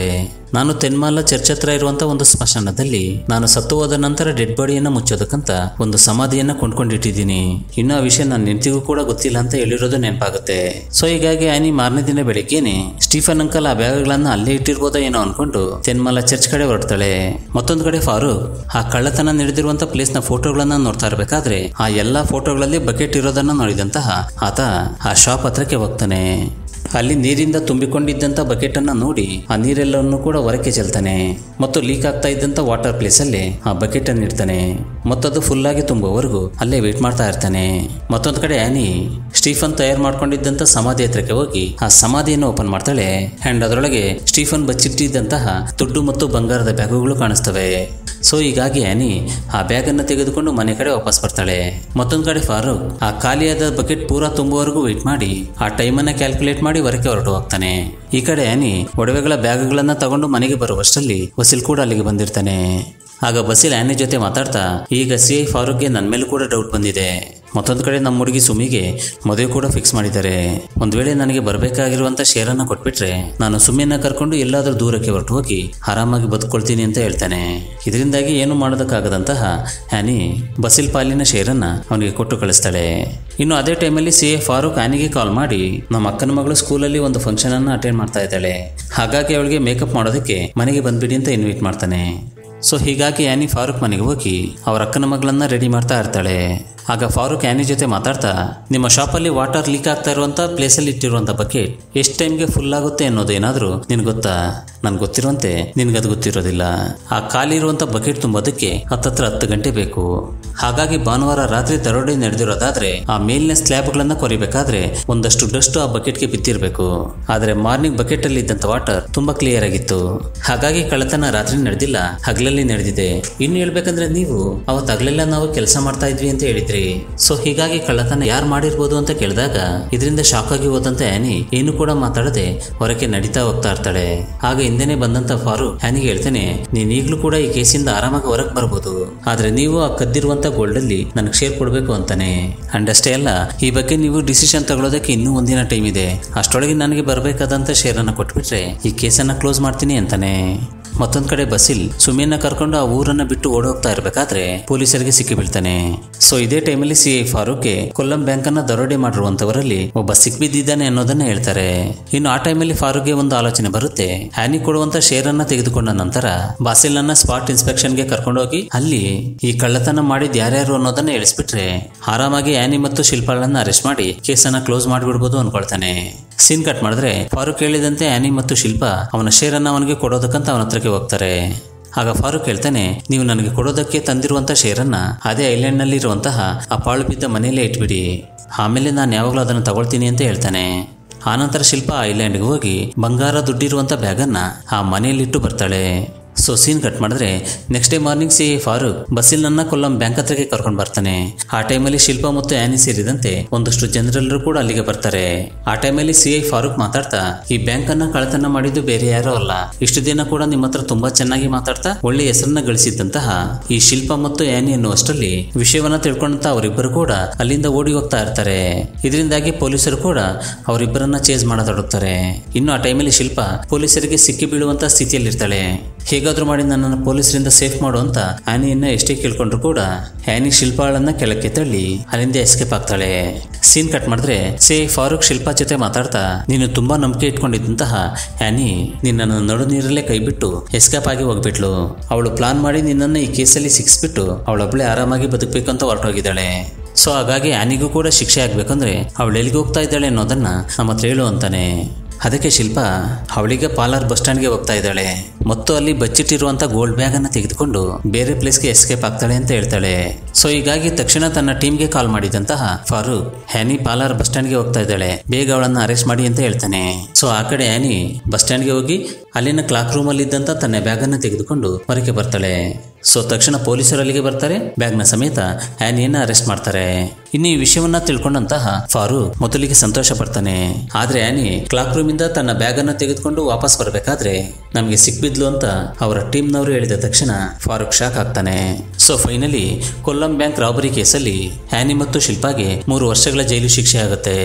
ನಾನು ತೆನ್ಮಾಲ ಚರ್ಚ್ ಹತ್ರ ಇರುವಂತ ಒಂದು ಸ್ಮಶಾನದಲ್ಲಿ ನಾನು ಸತ್ತು ಹೋದ ನಂತರ ಡೆಡ್ ಬಾಡಿಯನ್ನ ಮುಚ್ಚೋದಕ್ಕಂತ ಒಂದು ಸಮಾಧಿಯನ್ನ ಕೊಂಡ್ಕೊಂಡಿಟ್ಟಿದ್ದೀನಿ ಇನ್ನು ಆ ವಿಷಯ ನನ್ನ ನೆನಪಿಗೂ ಕೂಡ ಗೊತ್ತಿಲ್ಲ ಅಂತ ಹೇಳಿರೋದು ನೆನಪಾಗುತ್ತೆ ಸೊ ಹೀಗಾಗಿ ಆನಿ ಮಾರನೇ ದಿನ ಬೆಳಿಗ್ಗೆನೆ ಸ್ಟೀಫನ್ ಅಂಕಲ್ ಆ ಬ್ಯಾಗ್ಗಳನ್ನ ಅಲ್ಲೇ ಇಟ್ಟಿರ್ಬೋದೋ ಏನೋ ಅನ್ಕೊಂಡು ತೆನ್ಮಾಲ ಚರ್ಚ್ ಕಡೆ ಹೊರಡ್ತಾಳೆ ಮತ್ತೊಂದು ಕಡೆ ಫಾರೂಕ್ ಆ ಕಳ್ಳತನ ನಡೆದಿರುವಂತ ಪ್ಲೇಸ್ ನ ಫೋಟೋಗಳನ್ನ ನೋಡ್ತಾ ಇರ್ಬೇಕಾದ್ರೆ ಆ ಎಲ್ಲಾ ಫೋಟೋಗಳಲ್ಲಿ ಬಕೆಟ್ ಇರೋದನ್ನ ನೋಡಿದಂತಹ ಆತ ಆ ಶಾಪ್ ಹತ್ರಕ್ಕೆ ಹೋಗ್ತಾನೆ ಅಲ್ಲಿ ನೀರಿಂದ ತುಂಬಿಕೊಂಡಿದ್ದಂಥ ಬಕೆಟ್ ಅನ್ನ ನೋಡಿ ಆ ನೀರೆಲ್ಲವನ್ನು ಕೂಡ ಹೊರಕ್ಕೆ ಚೆಲ್ತಾನೆ ಮತ್ತು ಲೀಕ್ ಆಗ್ತಾ ಇದ್ದಂಥ ವಾಟರ್ ಪ್ಲೇಸ್ ಅಲ್ಲಿ ಆ ಬಕೆಟ್ ಅನ್ನು ಇಡ್ತಾನೆ ಮತ್ತದು ಫುಲ್ ಆಗಿ ತುಂಬುವವರೆಗೂ ಅಲ್ಲೇ ವೇಟ್ ಮಾಡ್ತಾ ಇರ್ತಾನೆ ಮತ್ತೊಂದು ಕಡೆ ಆನಿ ಸ್ಟೀಫನ್ ತಯಾರು ಮಾಡ್ಕೊಂಡಿದ್ದಂಥ ಸಮಾಧಿ ಹತ್ರಕ್ಕೆ ಹೋಗಿ ಆ ಸಮಾಧಿಯನ್ನು ಓಪನ್ ಮಾಡ್ತಾಳೆ ಅಂಡ್ ಅದರೊಳಗೆ ಸ್ಟೀಫನ್ ಬಚ್ಚಿಟ್ಟಿದ್ದಂತಹ ದುಡ್ಡು ಮತ್ತು ಬಂಗಾರದ ಬ್ಯಾಗುಗಳು ಕಾಣಿಸ್ತವೆ ಸೊ ಹೀಗಾಗಿ ಆನಿ ಆ ಬ್ಯಾಗ್ ಅನ್ನು ತೆಗೆದುಕೊಂಡು ಮನೆ ಕಡೆ ವಾಪಸ್ ಬರ್ತಾಳೆ ಮತ್ತೊಂದು ಕಡೆ ಫಾರೂಕ್ ಆ ಖಾಲಿಯಾದ ಬಕೆಟ್ ಪೂರಾ ತುಂಬುವವರೆಗೂ ವೇಟ್ ಮಾಡಿ ಆ ಟೈಮನ್ನ ಕ್ಯಾಲ್ಕುಲೇಟ್ ಮಾಡಿ ಹೊರಕ್ಕೆ ಹೊರಟು ಹೋಗ್ತಾನೆ ಈ ಕಡೆ ಆನಿ ಒಡವೆಗಳ ಬ್ಯಾಗ್ಗಳನ್ನ ತಗೊಂಡು ಮನೆಗೆ ಬರುವಷ್ಟರಲ್ಲಿ ವಸೀಲ್ ಕೂಡ ಅಲ್ಲಿಗೆ ಬಂದಿರ್ತಾನೆ ಆಗ ಬಸೀಲ್ ಆನೆ ಜೊತೆ ಮಾತಾಡ್ತಾ ಈಗ ಸಿ ಐ ಫಾರೂಕ್ಗೆ ನನ್ನ ಮೇಲೂ ಕೂಡ ಡೌಟ್ ಬಂದಿದೆ ಮತ್ತೊಂದು ಕಡೆ ನಮ್ಮ ಹುಡುಗಿ ಸುಮಿಗೆ ಮದುವೆ ಕೂಡ ಫಿಕ್ಸ್ ಮಾಡಿದ್ದಾರೆ ಒಂದು ವೇಳೆ ನನಗೆ ಬರಬೇಕಾಗಿರುವಂಥ ಶೇರನ್ನು ಕೊಟ್ಬಿಟ್ರೆ ನಾನು ಸುಮ್ಮಿನ ಕರ್ಕೊಂಡು ಎಲ್ಲಾದರೂ ದೂರಕ್ಕೆ ಹೊರಟು ಹೋಗಿ ಆರಾಮಾಗಿ ಬದುಕೊಳ್ತೀನಿ ಅಂತ ಹೇಳ್ತಾನೆ ಇದರಿಂದಾಗಿ ಏನು ಮಾಡೋದಕ್ಕಾಗದಂತಹ ಆ್ಯನಿ ಬಸಿಲ್ ಪಾಲಿನ ಶೇರನ್ನ ಅವನಿಗೆ ಕೊಟ್ಟು ಕಳಿಸ್ತಾಳೆ ಇನ್ನು ಅದೇ ಟೈಮಲ್ಲಿ ಸಿ ಎ ಫಾರೂಕ್ ಆನಿಗೆ ಕಾಲ್ ಮಾಡಿ ನಮ್ಮ ಅಕ್ಕನ ಮಗಳು ಸ್ಕೂಲಲ್ಲಿ ಒಂದು ಫಂಕ್ಷನ್ ಅನ್ನ ಅಟೆಂಡ್ ಮಾಡ್ತಾ ಇದ್ದಾಳೆ ಹಾಗಾಗಿ ಅವಳಿಗೆ ಮೇಕಪ್ ಮಾಡೋದಕ್ಕೆ ಮನೆಗೆ ಬಂದ್ಬಿಡಿ ಅಂತ ಇನ್ವೈಟ್ ಮಾಡ್ತಾನೆ ಸೊ ಹೀಗಾಗಿ ಆ್ಯನಿ ಫಾರೂಕ್ ಮನೆಗೆ ಹೋಗಿ ಅವರ ಅಕ್ಕನ ಮಗಳನ್ನ ರೆಡಿ ಮಾಡ್ತಾ ಇರ್ತಾಳೆ ಆಗ ಫಾರೂಕ್ ಆ್ಯನಿ ಜೊತೆ ಮಾತಾಡ್ತಾ ನಿಮ್ಮ ಶಾಪಲ್ಲಿ ವಾಟರ್ ಲೀಕ್ ಆಗ್ತಾ ಇರುವಂಥ ಪ್ಲೇಸಲ್ಲಿ ಇಟ್ಟಿರುವಂಥ ಬಕೆಟ್ ಎಷ್ಟು ಟೈಮ್ಗೆ ಫುಲ್ ಆಗುತ್ತೆ ಅನ್ನೋದೇನಾದರೂ ನಿನ್ಗೆ ಗೊತ್ತಾ ನನ್ಗೆ ಗೊತ್ತಿರುವಂತೆ ನಿನ್ಗದು ಗೊತ್ತಿರೋದಿಲ್ಲ ಆ ಖಾಲಿ ಇರುವಂಥ ಬಕೆಟ್ ತುಂಬೋದಕ್ಕೆ ಹತ್ತತ್ರ ಹತ್ತು ಗಂಟೆ ಬೇಕು ಹಾಗಾಗಿ ಭಾನುವಾರ ರಾತ್ರಿ ದರೋಡೆ ನಡೆದಿರೋದಾದ್ರೆ ಆ ಮೇಲಿನ ಸ್ಲ್ಯಾಬ್ಗಳನ್ನ ಕೊರಿಬೇಕಾದ್ರೆ ಒಂದಷ್ಟು ಡಸ್ಟ್ ಆ ಬಕೆಟ್ಗೆ ಬಿದ್ದಿರಬೇಕು ಆದ್ರೆ ಮಾರ್ನಿಂಗ್ ಬಕೆಟ್ ಅಲ್ಲಿ ಇದ್ದಂತ ವಾಟರ್ ತುಂಬಾ ಕ್ಲಿಯರ್ ಆಗಿತ್ತು ಹಾಗಾಗಿ ಕಳ್ಳತನ ರಾತ್ರಿ ನಡೆದಿಲ್ಲ ಹಗಲಲ್ಲಿ ನಡೆದಿದೆ ಇನ್ನು ಹೇಳ್ಬೇಕಂದ್ರೆ ನೀವು ಅವತ್ತು ಹಗಲೆಲ್ಲ ನಾವು ಕೆಲಸ ಮಾಡ್ತಾ ಇದ್ವಿ ಅಂತ ಹೇಳಿದ್ರಿ ಸೊ ಹೀಗಾಗಿ ಕಳ್ಳತನ ಯಾರು ಮಾಡಿರ್ಬೋದು ಅಂತ ಕೇಳಿದಾಗ ಇದರಿಂದ ಶಾಕ್ ಆಗಿ ಹೋದಂತ ಆ್ಯನಿ ಏನು ಕೂಡ ಮಾತಾಡದೆ ಹೊರಕ್ಕೆ ನಡೀತಾ ಹೋಗ್ತಾ ಇರ್ತಾಳೆ ಆಗ ಹಿಂದೆನೆ ಬಂದಂತ ಫಾರೂಕ್ ಆ್ಯನಿಗೆ ಹೇಳ್ತಾನೆ ನೀನ್ ಈಗಲೂ ಕೂಡ ಈ ಕೇಸಿಂದ ಆರಾಮಾಗಿ ಹೊರಗೆ ಬರ್ಬೋದು ಆದ್ರೆ ನೀವು ಆ ಕದ್ದಿರುವಂತ ಗೋಲ್ಡ್ ಅಲ್ಲಿ ನನಗೆ ಶೇರ್ ಕೊಡಬೇಕು ಅಂತಾನೆ ಅಂಡ್ ಅಷ್ಟೇ ಅಲ್ಲ ಈ ಬಗ್ಗೆ ನೀವು ಡಿಸಿಷನ್ ತಗೊಳ್ಳೋದಕ್ಕೆ ಇನ್ನೂ ಒಂದಿನ ಟೈಮ್ ಇದೆ ಅಷ್ಟೊಳಗೆ ನನಗೆ ಬರಬೇಕಾದಂತ ಶೇರ್ ಅನ್ನ ಕೊಟ್ಬಿಟ್ರೆ ಈ ಕೇಸನ್ನ ಕ್ಲೋಸ್ ಮಾಡ್ತೀನಿ ಅಂತಾನೆ ಮತ್ತೊಂದ್ ಕಡೆ ಬಸಿಲ್ ಸುಮಿಯನ್ನ ಕರ್ಕೊಂಡು ಆ ಊರನ್ನ ಬಿಟ್ಟು ಓಡೋಗ್ತಾ ಇರ್ಬೇಕಾದ್ರೆ ಪೊಲೀಸರಿಗೆ ಸಿಕ್ಕಿ ಬೀಳ್ತಾನೆ ಸೊ ಇದೇ ಟೈಮಲ್ಲಿ ಸಿ ಐ ಫಾರೂಕ್ಗೆ ಕೊಲ್ಲಂ ಬ್ಯಾಂಕ್ ಅನ್ನ ದರೋಡೆ ಮಾಡಿರುವಂತವರಲ್ಲಿ ಒಬ್ಬ ಸಿಕ್ಬಿದ್ದಿದ್ದಾನೆ ಅನ್ನೋದನ್ನ ಹೇಳ್ತಾರೆ ಇನ್ನು ಆ ಟೈಮಲ್ಲಿ ಫಾರೂಕ್ಗೆ ಒಂದು ಆಲೋಚನೆ ಬರುತ್ತೆ ಹ್ಯಾನಿ ಕೊಡುವಂತ ಶೇರ್ ಅನ್ನ ತೆಗೆದುಕೊಂಡ ನಂತರ ಬಾಸಿಲ್ ನನ್ನ ಸ್ಪಾಟ್ ಇನ್ಸ್ಪೆಕ್ಷನ್ಗೆ ಕರ್ಕೊಂಡೋಗಿ ಅಲ್ಲಿ ಈ ಕಳ್ಳತನ ಮಾಡಿದ್ ಯಾರ್ಯಾರು ಅನ್ನೋದನ್ನ ಎಳಿಸ್ಬಿಟ್ರೆ ಆರಾಮಾಗಿ ಆನಿ ಮತ್ತು ಶಿಲ್ಪಾಳನ್ನ ಅರೆಸ್ಟ್ ಮಾಡಿ ಕೇಸನ್ನ ಕ್ಲೋಸ್ ಮಾಡಿಬಿಡ್ಬೋದು ಅನ್ಕೊಳ್ತಾನೆ ಸೀನ್ ಕಟ್ ಮಾಡಿದ್ರೆ ಫಾರೂಕ್ ಹೇಳಿದಂತೆ ಆನಿ ಮತ್ತು ಶಿಲ್ಪ ಅವನ ಶೇರನ್ನ ಅವನಿಗೆ ಕೊಡೋದಕ್ಕಂತ ಅವನ ಹತ್ರಕ್ಕೆ ಹೋಗ್ತಾರೆ ಆಗ ಫಾರೂಕ್ ಹೇಳ್ತಾನೆ ನೀವು ನನಗೆ ಕೊಡೋದಕ್ಕೆ ತಂದಿರುವಂತ ಶೇರನ್ನ ಅದೇ ಐಲ್ಯಾಂಡ್ ನಲ್ಲಿ ಇರುವಂತಹ ಆ ಪಾಳು ಬಿದ್ದ ಮನೆಯಲ್ಲೇ ಇಟ್ಬಿಡಿ ಆಮೇಲೆ ನಾನು ಯಾವಾಗಲೂ ಅದನ್ನು ತಗೊಳ್ತೀನಿ ಅಂತ ಹೇಳ್ತಾನೆ ಆನಂತರ ಶಿಲ್ಪ ಐಲ್ಯಾಂಡ್ಗೆ ಹೋಗಿ ಬಂಗಾರ ದುಡ್ಡಿರುವಂತ ಬ್ಯಾಗನ್ನ ಆ ಮನೆಯಲ್ಲಿಟ್ಟು ಬರ್ತಾಳೆ ಸೊ ಸೀನ್ ಕಟ್ ಮಾಡಿದ್ರೆ next day morning C Farooq Basil ನನ್ನ ಕೊಲ್ಲಂ ಬ್ಯಾಂಕ್ ಹತ್ರಕ್ಕೆ ಕರ್ಕೊಂಡು ಬರ್ತಾನೆ ಆ ಟೈಮಲ್ಲಿ ಶಿಲ್ಪ ಮತ್ತು ಆನಿ ಸೇರಿದಂತೆ ಒಂದಷ್ಟು ಜನರೆಲ್ಲರೂ ಕೂಡ ಅಲ್ಲಿಗೆ ಬರ್ತಾರೆ ಆ ಟೈಮಲ್ಲಿ ಸಿ ಐ ಫಾರೂಕ್ ಮಾತಾಡ್ತಾ ಈ ಬ್ಯಾಂಕ್ ಅನ್ನ ಕಳ್ಳತನ ಮಾಡಿದ್ದು ಬೇರೆ ಯಾರೋ ಅಲ್ಲ ಇಷ್ಟು ದಿನ ಕೂಡ ನಿಮ್ಮ ಹತ್ರ ತುಂಬಾ ಚೆನ್ನಾಗಿ ಮಾತಾಡ್ತಾ ಒಳ್ಳೆ ಹೆಸರನ್ನ ಗಳಿಸಿದ್ದಂತಹ ಈ ಶಿಲ್ಪ ಮತ್ತು ಆನಿ ಅನ್ನುವಷ್ಟರಲ್ಲಿ ವಿಷಯವನ್ನ ತಿಳ್ಕೊಂಡಂತ ಅವರಿಬ್ಬರು ಕೂಡ ಅಲ್ಲಿಂದ ಓಡಿ ಹೋಗ್ತಾ ಇರ್ತಾರೆ ಇದರಿಂದಾಗಿ ಪೊಲೀಸರು ಕೂಡ ಅವರಿಬ್ಬರನ್ನ ಚೇಸ್ ಮಾಡತೊಡಗ್ತಾರೆ ಇನ್ನು ಆ ಟೈಮಲ್ಲಿ ಶಿಲ್ಪ ಪೊಲೀಸರಿಗೆ ಸಿಕ್ಕಿ ಬೀಳುವಂತ ಸ್ಥಿತಿಯಲ್ಲಿರ್ತಾಳೆ ಹೇಗಾದ್ರೂ ಮಾಡಿ ನನ್ನನ್ನು ಪೊಲೀಸರಿಂದ ಸೇಫ್ ಮಾಡು ಅಂತ ಆನಿಯನ್ನ ಎಷ್ಟೇ ಕೇಳ್ಕೊಂಡ್ರು ಕೂಡ ಆನಿ ಶಿಲ್ಪಾಳನ್ನ ಕೆಳಕ್ಕೆ ತಳ್ಳಿ ಅಲ್ಲಿಂದ ಎಸ್ಕೇಪ್ ಆಗ್ತಾಳೆ ಸೀನ್ ಕಟ್ ಮಾಡಿದ್ರೆ ಸೇ ಫಾರೂಕ್ ಶಿಲ್ಪಾ ಜೊತೆ ಮಾತಾಡ್ತಾ ನೀನು ತುಂಬಾ ನಂಬಿಕೆ ಇಟ್ಕೊಂಡಿದ್ದಂತಹ ಆನಿ ನಿನ್ನನ್ನು ನಡು ನೀರಲ್ಲೇ ಕೈಬಿಟ್ಟು ಎಸ್ಕೇಪ್ ಆಗಿ ಹೋಗ್ಬಿಟ್ಲು ಅವಳು ಪ್ಲಾನ್ ಮಾಡಿ ನಿನ್ನನ್ನು ಈ ಕೇಸಲ್ಲಿ ಸಿಕ್ಸ್ಬಿಟ್ಟು ಅವಳೊಬ್ಳೆ ಆರಾಮಾಗಿ ಬದುಕಬೇಕು ಅಂತ ಹೊರಟೋಗಿದ್ದಾಳೆ ಸೊ ಹಾಗಾಗಿ ಆನಿಗೂ ಕೂಡ ಶಿಕ್ಷೆ ಆಗ್ಬೇಕಂದ್ರೆ ಅವಳು ಎಲ್ಲಿಗೆ ಹೋಗ್ತಾ ಇದ್ದಾಳೆ ಅನ್ನೋದನ್ನ ನಮ್ಮ ಹತ್ರ ಹೇಳು ಅಂತಾನೆ ಅದಕ್ಕೆ ಶಿಲ್ಪ ಅವಳಿಗೆ ಪಾಲಾರ್ ಬಸ್ ಸ್ಟ್ಯಾಂಡ್ಗೆ ಹೋಗ್ತಾ ಇದ್ದಾಳೆ ಮತ್ತು ಅಲ್ಲಿ ಬಚ್ಚಿಟ್ಟಿರುವಂತ ಗೋಲ್ಡ್ ಬ್ಯಾಗ್ ಅನ್ನ ತೆಗೆದುಕೊಂಡು ಬೇರೆ ಪ್ಲೇಸ್ಗೆ ಎಸ್ಕೇಪ್ ಆಗ್ತಾಳೆ ಅಂತ ಹೇಳ್ತಾಳೆ ಸೊ ಹೀಗಾಗಿ ತಕ್ಷಣ ತನ್ನ ಟೀಮ್ಗೆ ಕಾಲ್ ಮಾಡಿದಂತಹ ಫಾರೂಕ್ ಹ್ಯಾನಿ ಪಾಲಾರ್ ಬಸ್ ಸ್ಟ್ಯಾಂಡ್ಗೆ ಹೋಗ್ತಾ ಇದ್ದಾಳೆ ಬೇಗ ಅವಳನ್ನ ಅರೆಸ್ಟ್ ಮಾಡಿ ಅಂತ ಹೇಳ್ತಾನೆ ಸೊ ಆ ಕಡೆ ಹ್ಯಾನಿ ಬಸ್ ಸ್ಟ್ಯಾಂಡ್ಗೆ ಹೋಗಿ ಅಲ್ಲಿನ ಕ್ಲಾಕ್ ರೂಮ್ ಅಲ್ಲಿ ಇದ್ದಂತ ತನ್ನ ಬ್ಯಾಗ್ ಅನ್ನ ತೆಗೆದುಕೊಂಡು ಹೊರಗೆ ಬರ್ತಾಳೆ ಸೊ ತಕ್ಷಣ ಪೊಲೀಸರು ಅಲ್ಲಿಗೆ ಬರ್ತಾರೆ ಬ್ಯಾಗ್ನ ಸಮೇತ ಆ್ಯನಿಯನ್ನ ಅರೆಸ್ಟ್ ಮಾಡ್ತಾರೆ ಇನ್ನು ಈ ವಿಷಯವನ್ನ ತಿಳ್ಕೊಂಡಂತಹ ಫಾರೂಕ್ ಮೊದಲಿಗೆ ಸಂತೋಷ ಪಡ್ತಾನೆ ಆದ್ರೆ ಆ್ಯನಿ ಕ್ಲಾಕ್ ರೂಮ್ ಇಂದ ತನ್ನ ಬ್ಯಾಗ್ ಅನ್ನ ತೆಗೆದುಕೊಂಡು ವಾಪಸ್ ಬರಬೇಕಾದ್ರೆ ನಮಗೆ ಸಿಕ್ಬಿದ್ಲು ಅಂತ ಅವರ ಟೀಮ್ನವರು ಹೇಳಿದ ತಕ್ಷಣ ಫಾರೂಕ್ ಶಾಕ್ ಆಗ್ತಾನೆ so finally Kollam bank robbery ಕೇಸಲ್ಲಿ ಆ್ಯನಿ ಮತ್ತು ಶಿಲ್ಪಾಗೆ ಮೂರು ವರ್ಷಗಳ ಜೈಲು ಶಿಕ್ಷೆ ಆಗುತ್ತೆ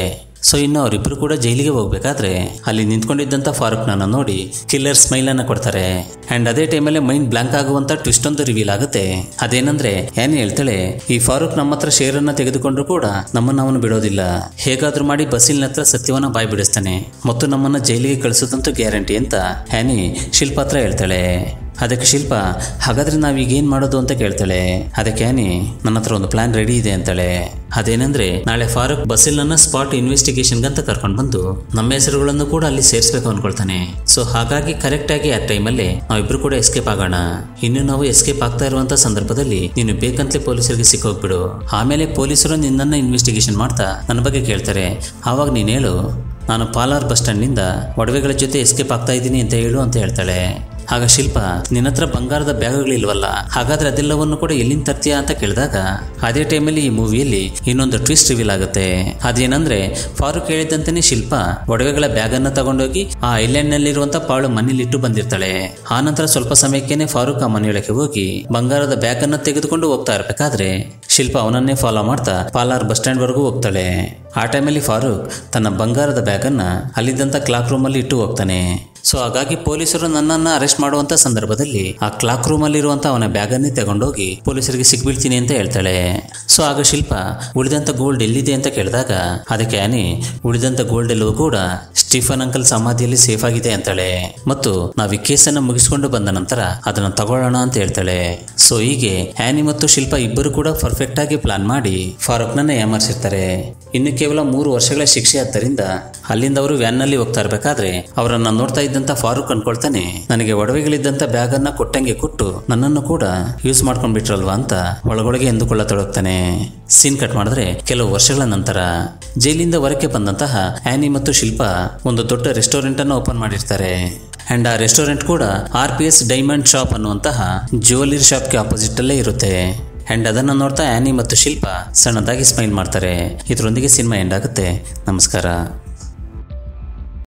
ಸೊ ಇನ್ನು ಅವರಿಬ್ರು ಕೂಡ ಜೈಲಿಗೆ ಹೋಗ್ಬೇಕಾದ್ರೆ ಅಲ್ಲಿ ನಿಂತ್ಕೊಂಡಿದ್ದಂತ ಫಾರೂಕ್ ನನ್ನ ನೋಡಿ ಕಿಲ್ಲರ್ ಸ್ಮೈಲ್ ಅನ್ನ ಕೊಡ್ತಾರೆ ಅಂಡ್ ಅದೇ ಟೈಮಲ್ಲಿ ಮೈಂಡ್ ಬ್ಲಾಂಕ್ ಆಗುವಂತ ಟ್ವಿಸ್ಟ್ ಒಂದು ರಿವೀಲ್ ಆಗುತ್ತೆ ಅದೇನಂದ್ರೆ ಏನ್ ಹೇಳ್ತಾಳೆ ಈ ಫಾರೂಕ್ ನಮ್ಮ ಹತ್ರ ಶೇರ್ ಅನ್ನ ತೆಗೆದುಕೊಂಡ್ರು ಕೂಡ ನಮ್ಮನ್ನ ಅವನು ಬಿಡೋದಿಲ್ಲ ಹೇಗಾದ್ರೂ ಮಾಡಿ ಬಸ್ಸಿನ ಹತ್ರ ಸತ್ಯವನ್ನ ಬಾಯ್ ಬಿಡಿಸ್ತಾನೆ ಮತ್ತು ನಮ್ಮನ್ನ ಜೈಲಿಗೆ ಕಳಿಸೋದಂತೂ ಗ್ಯಾರಂಟಿ ಅಂತ ಹ್ಯಾನಿ ಶಿಲ್ಪ ಹತ್ರ ಹೇಳ್ತಾಳೆ ಅದಕ್ಕೆ ಶಿಲ್ಪ ಹಾಗಾದ್ರೆ ನಾವೀಗ ಏನ್ ಮಾಡೋದು ಅಂತ ಕೇಳ್ತಾಳೆ ಅದಕ್ಕೆ ಆನಿ ನನ್ನ ಹತ್ರ ಒಂದು ಪ್ಲಾನ್ ರೆಡಿ ಇದೆ ಅಂತಾಳೆ ಅದೇನಂದ್ರೆ ನಾಳೆ ಫಾರೂಕ್ ಬಸ್ಸಿಲ್ ನನ್ನ ಸ್ಪಾಟ್ ಇನ್ವೆಸ್ಟಿಗೇಷನ್ ಅಂತ ಕರ್ಕೊಂಡು ಬಂದು ನಮ್ಮ ಹೆಸರುಗಳನ್ನು ಕೂಡ ಅಲ್ಲಿ ಸೇರಿಸ್ಬೇಕು ಅನ್ಕೊಳ್ತಾನೆ ಸೊ ಹಾಗಾಗಿ ಕರೆಕ್ಟ್ ಆಗಿ ಆ ಟೈಮಲ್ಲಿ ನಾವಿಬ್ರು ಕೂಡ ಎಸ್ಕೇಪ್ ಆಗೋಣ ಇನ್ನು ನಾವು ಎಸ್ಕೇಪ್ ಆಗ್ತಾ ಇರುವಂತ ಸಂದರ್ಭದಲ್ಲಿ ನೀನು ಬೇಕಂತಲೇ ಪೊಲೀಸರಿಗೆ ಸಿಕ್ಕೋಗ್ಬಿಡು ಆಮೇಲೆ ಪೊಲೀಸರು ನಿನ್ನನ್ನ ಇನ್ವೆಸ್ಟಿಗೇಷನ್ ಮಾಡ್ತಾ ನನ್ನ ಬಗ್ಗೆ ಕೇಳ್ತಾರೆ ಆವಾಗ ನೀನು ಹೇಳು ನಾನು ಪಾಲಾರ್ ಬಸ್ ಸ್ಟ್ಯಾಂಡ್ನಿಂದ ಒಡವೆಗಳ ಜೊತೆ ಎಸ್ಕೇಪ್ ಆಗ್ತಾ ಇದ್ದೀನಿ ಅಂತ ಹೇಳು ಅಂತ ಹೇಳ್ತಾಳೆ ಆಗ ಶಿಲ್ಪ ನಿನ್ನ ಹತ್ರ ಬಂಗಾರದ ಬ್ಯಾಗ್ಗಳಿಲ್ವಲ್ಲ ಹಾಗಾದ್ರೆ ಅದೆಲ್ಲವನ್ನು ಕೂಡ ಎಲ್ಲಿಂದ ತರ್ತೀಯಾ ಅಂತ ಕೇಳಿದಾಗ ಅದೇ ಟೈಮಲ್ಲಿ ಈ ಮೂವಿಯಲ್ಲಿ ಇನ್ನೊಂದು ಟ್ವಿಸ್ಟ್ ರಿವೀಲ್ ಆಗುತ್ತೆ ಅದೇನಂದ್ರೆ ಫಾರೂಕ್ ಹೇಳಿದಂತೆಯೇ ಶಿಲ್ಪ ಒಡವೆಗಳ ಬ್ಯಾಗ್ ಅನ್ನ ತಗೊಂಡೋಗಿ ಆ ಐಲ್ಯಾಂಡ್ ನಲ್ಲಿರುವಂತ ಪಾಳು ಮನೇಲಿ ಇಟ್ಟು ಬಂದಿರ್ತಾಳೆ ಆ ನಂತರ ಸ್ವಲ್ಪ ಸಮಯಕ್ಕೇನೆ ಫಾರೂಕ್ ಆ ಮನೆಯೊಳಗೆ ಹೋಗಿ ಬಂಗಾರದ ಬ್ಯಾಗ್ ಅನ್ನ ತೆಗೆದುಕೊಂಡು ಹೋಗ್ತಾ ಇರ್ಬೇಕಾದ್ರೆ ಶಿಲ್ಪ ಅವನನ್ನೇ ಫಾಲೋ ಮಾಡ್ತಾ ಪಾಲಾರ್ ಬಸ್ ಸ್ಟ್ಯಾಂಡ್ ವರೆಗೂ ಹೋಗ್ತಾಳೆ ಆ ಟೈಮಲ್ಲಿ ಫಾರೂಕ್ ತನ್ನ ಬಂಗಾರದ ಬ್ಯಾಗ್ ಅನ್ನ ಅಲ್ಲಿದ್ದಂತ ಕ್ಲಾಕ್ ರೂಮ್ ಅಲ್ಲಿ ಇಟ್ಟು ಹೋಗ್ತಾನೆ ಸೊ ಹಾಗಾಗಿ ಪೊಲೀಸರು ನನ್ನನ್ನ ಅರೆಸ್ಟ್ ಮಾಡುವಂತ ಸಂದರ್ಭದಲ್ಲಿ ಆ ಕ್ಲಾಕ್ ರೂಮ್ ಅಲ್ಲಿ ಇರುವಂತ ಅವನ ಬ್ಯಾಗ್ ಅನ್ನೇ ತಗೊಂಡೋಗಿ ಪೊಲೀಸರಿಗೆ ಸಿಕ್ಬೀಳ್ತೀನಿ ಅಂತ ಹೇಳ್ತಾಳೆ ಸೊ ಆಗ ಶಿಲ್ಪ ಉಳಿದಂತ ಗೋಲ್ಡ್ ಎಲ್ಲಿದೆ ಅಂತ ಕೇಳಿದಾಗ ಅದಕ್ಕೆ ಆನಿ ಉಳಿದಂತ ಗೋಲ್ಡ್ ಎಲ್ಲವೂ ಕೂಡ ಸ್ಟೀಫನ್ ಅಂಕಲ್ ಸಮಾಧಿಯಲ್ಲಿ ಸೇಫ್ ಆಗಿದೆ ಅಂತಾಳೆ ಮತ್ತು ನಾವು ಈ ಕೇಸನ್ನು ಮುಗಿಸ್ಕೊಂಡು ಬಂದ ನಂತರ ಅದನ್ನ ತಗೊಳ್ಳೋಣ ಅಂತ ಹೇಳ್ತಾಳೆ ಸೊ ಹೀಗೆ ಆನಿ ಮತ್ತು ಶಿಲ್ಪ ಇಬ್ಬರು ಕೂಡ ಪರ್ಫೆಕ್ಟ್ ಆಗಿ ಪ್ಲಾನ್ ಮಾಡಿ ಫಾರೂಕ್ನನ್ನ ಏಮಾರಿಸಿರ್ತಾರೆ ಇನ್ನು ಕೇವಲ ಮೂರು ವರ್ಷಗಳ ಶಿಕ್ಷೆ ಆದ್ದರಿಂದ ಅಲ್ಲಿಂದ ಅವರು ವ್ಯಾನ್ನಲ್ಲಿ ಹೋಗ್ತಾ ಇರ್ಬೇಕಾದ್ರೆ ಅವರನ್ನ ನೋಡ್ತಾ ಇದ್ದಂತ ಫಾರೂಕ್ ಅನ್ಕೊಳ್ತಾನೆ ನನಗೆ ಒಡವೆಗಳಿದ್ದಂತ ಬ್ಯಾಗ್ ಅನ್ನ ಕೊಟ್ಟಂಗೆ ಕೊಟ್ಟು ನನ್ನನ್ನು ಕೂಡ ಯೂಸ್ ಮಾಡ್ಕೊಂಡ್ಬಿಟ್ರಲ್ವಾ ಅಂತ ಒಳಗೊಳಗೆ ಎಂದುಕೊಳ್ಳತೊಡಗ್ತಾನೆ ಸೀನ್ ಕಟ್ ಮಾಡಿದ್ರೆ ಕೆಲವು ವರ್ಷಗಳ ನಂತರ ಜೈಲಿಂದ ಹೊರಕ್ಕೆ ಬಂದಂತಹ ಆನಿ ಮತ್ತು ಶಿಲ್ಪ ಒಂದು ದೊಡ್ಡ ರೆಸ್ಟೋರೆಂಟ್ ಅನ್ನು ಓಪನ್ ಮಾಡಿರ್ತಾರೆ ಅಂಡ್ ಆ ರೆಸ್ಟೋರೆಂಟ್ ಕೂಡ R P S diamond shop ಅನ್ನುವಂತಹ ಜ್ಯುವೆಲರಿ ಶಾಪ್ಗೆ ಆಪೋಸಿಟ್ ಅಲ್ಲೇ ಇರುತ್ತೆ ಅಂಡ್ ಅದನ್ನ ನೋಡ್ತಾ ಆನಿ ಮತ್ತು ಶಿಲ್ಪ ಸಣ್ಣದಾಗಿ ಸ್ಮೈಲ್ ಮಾಡ್ತಾರೆ ಇದರೊಂದಿಗೆ ಸಿನಿಮಾ ಎಂಡ್ ಆಗುತ್ತೆ ನಮಸ್ಕಾರ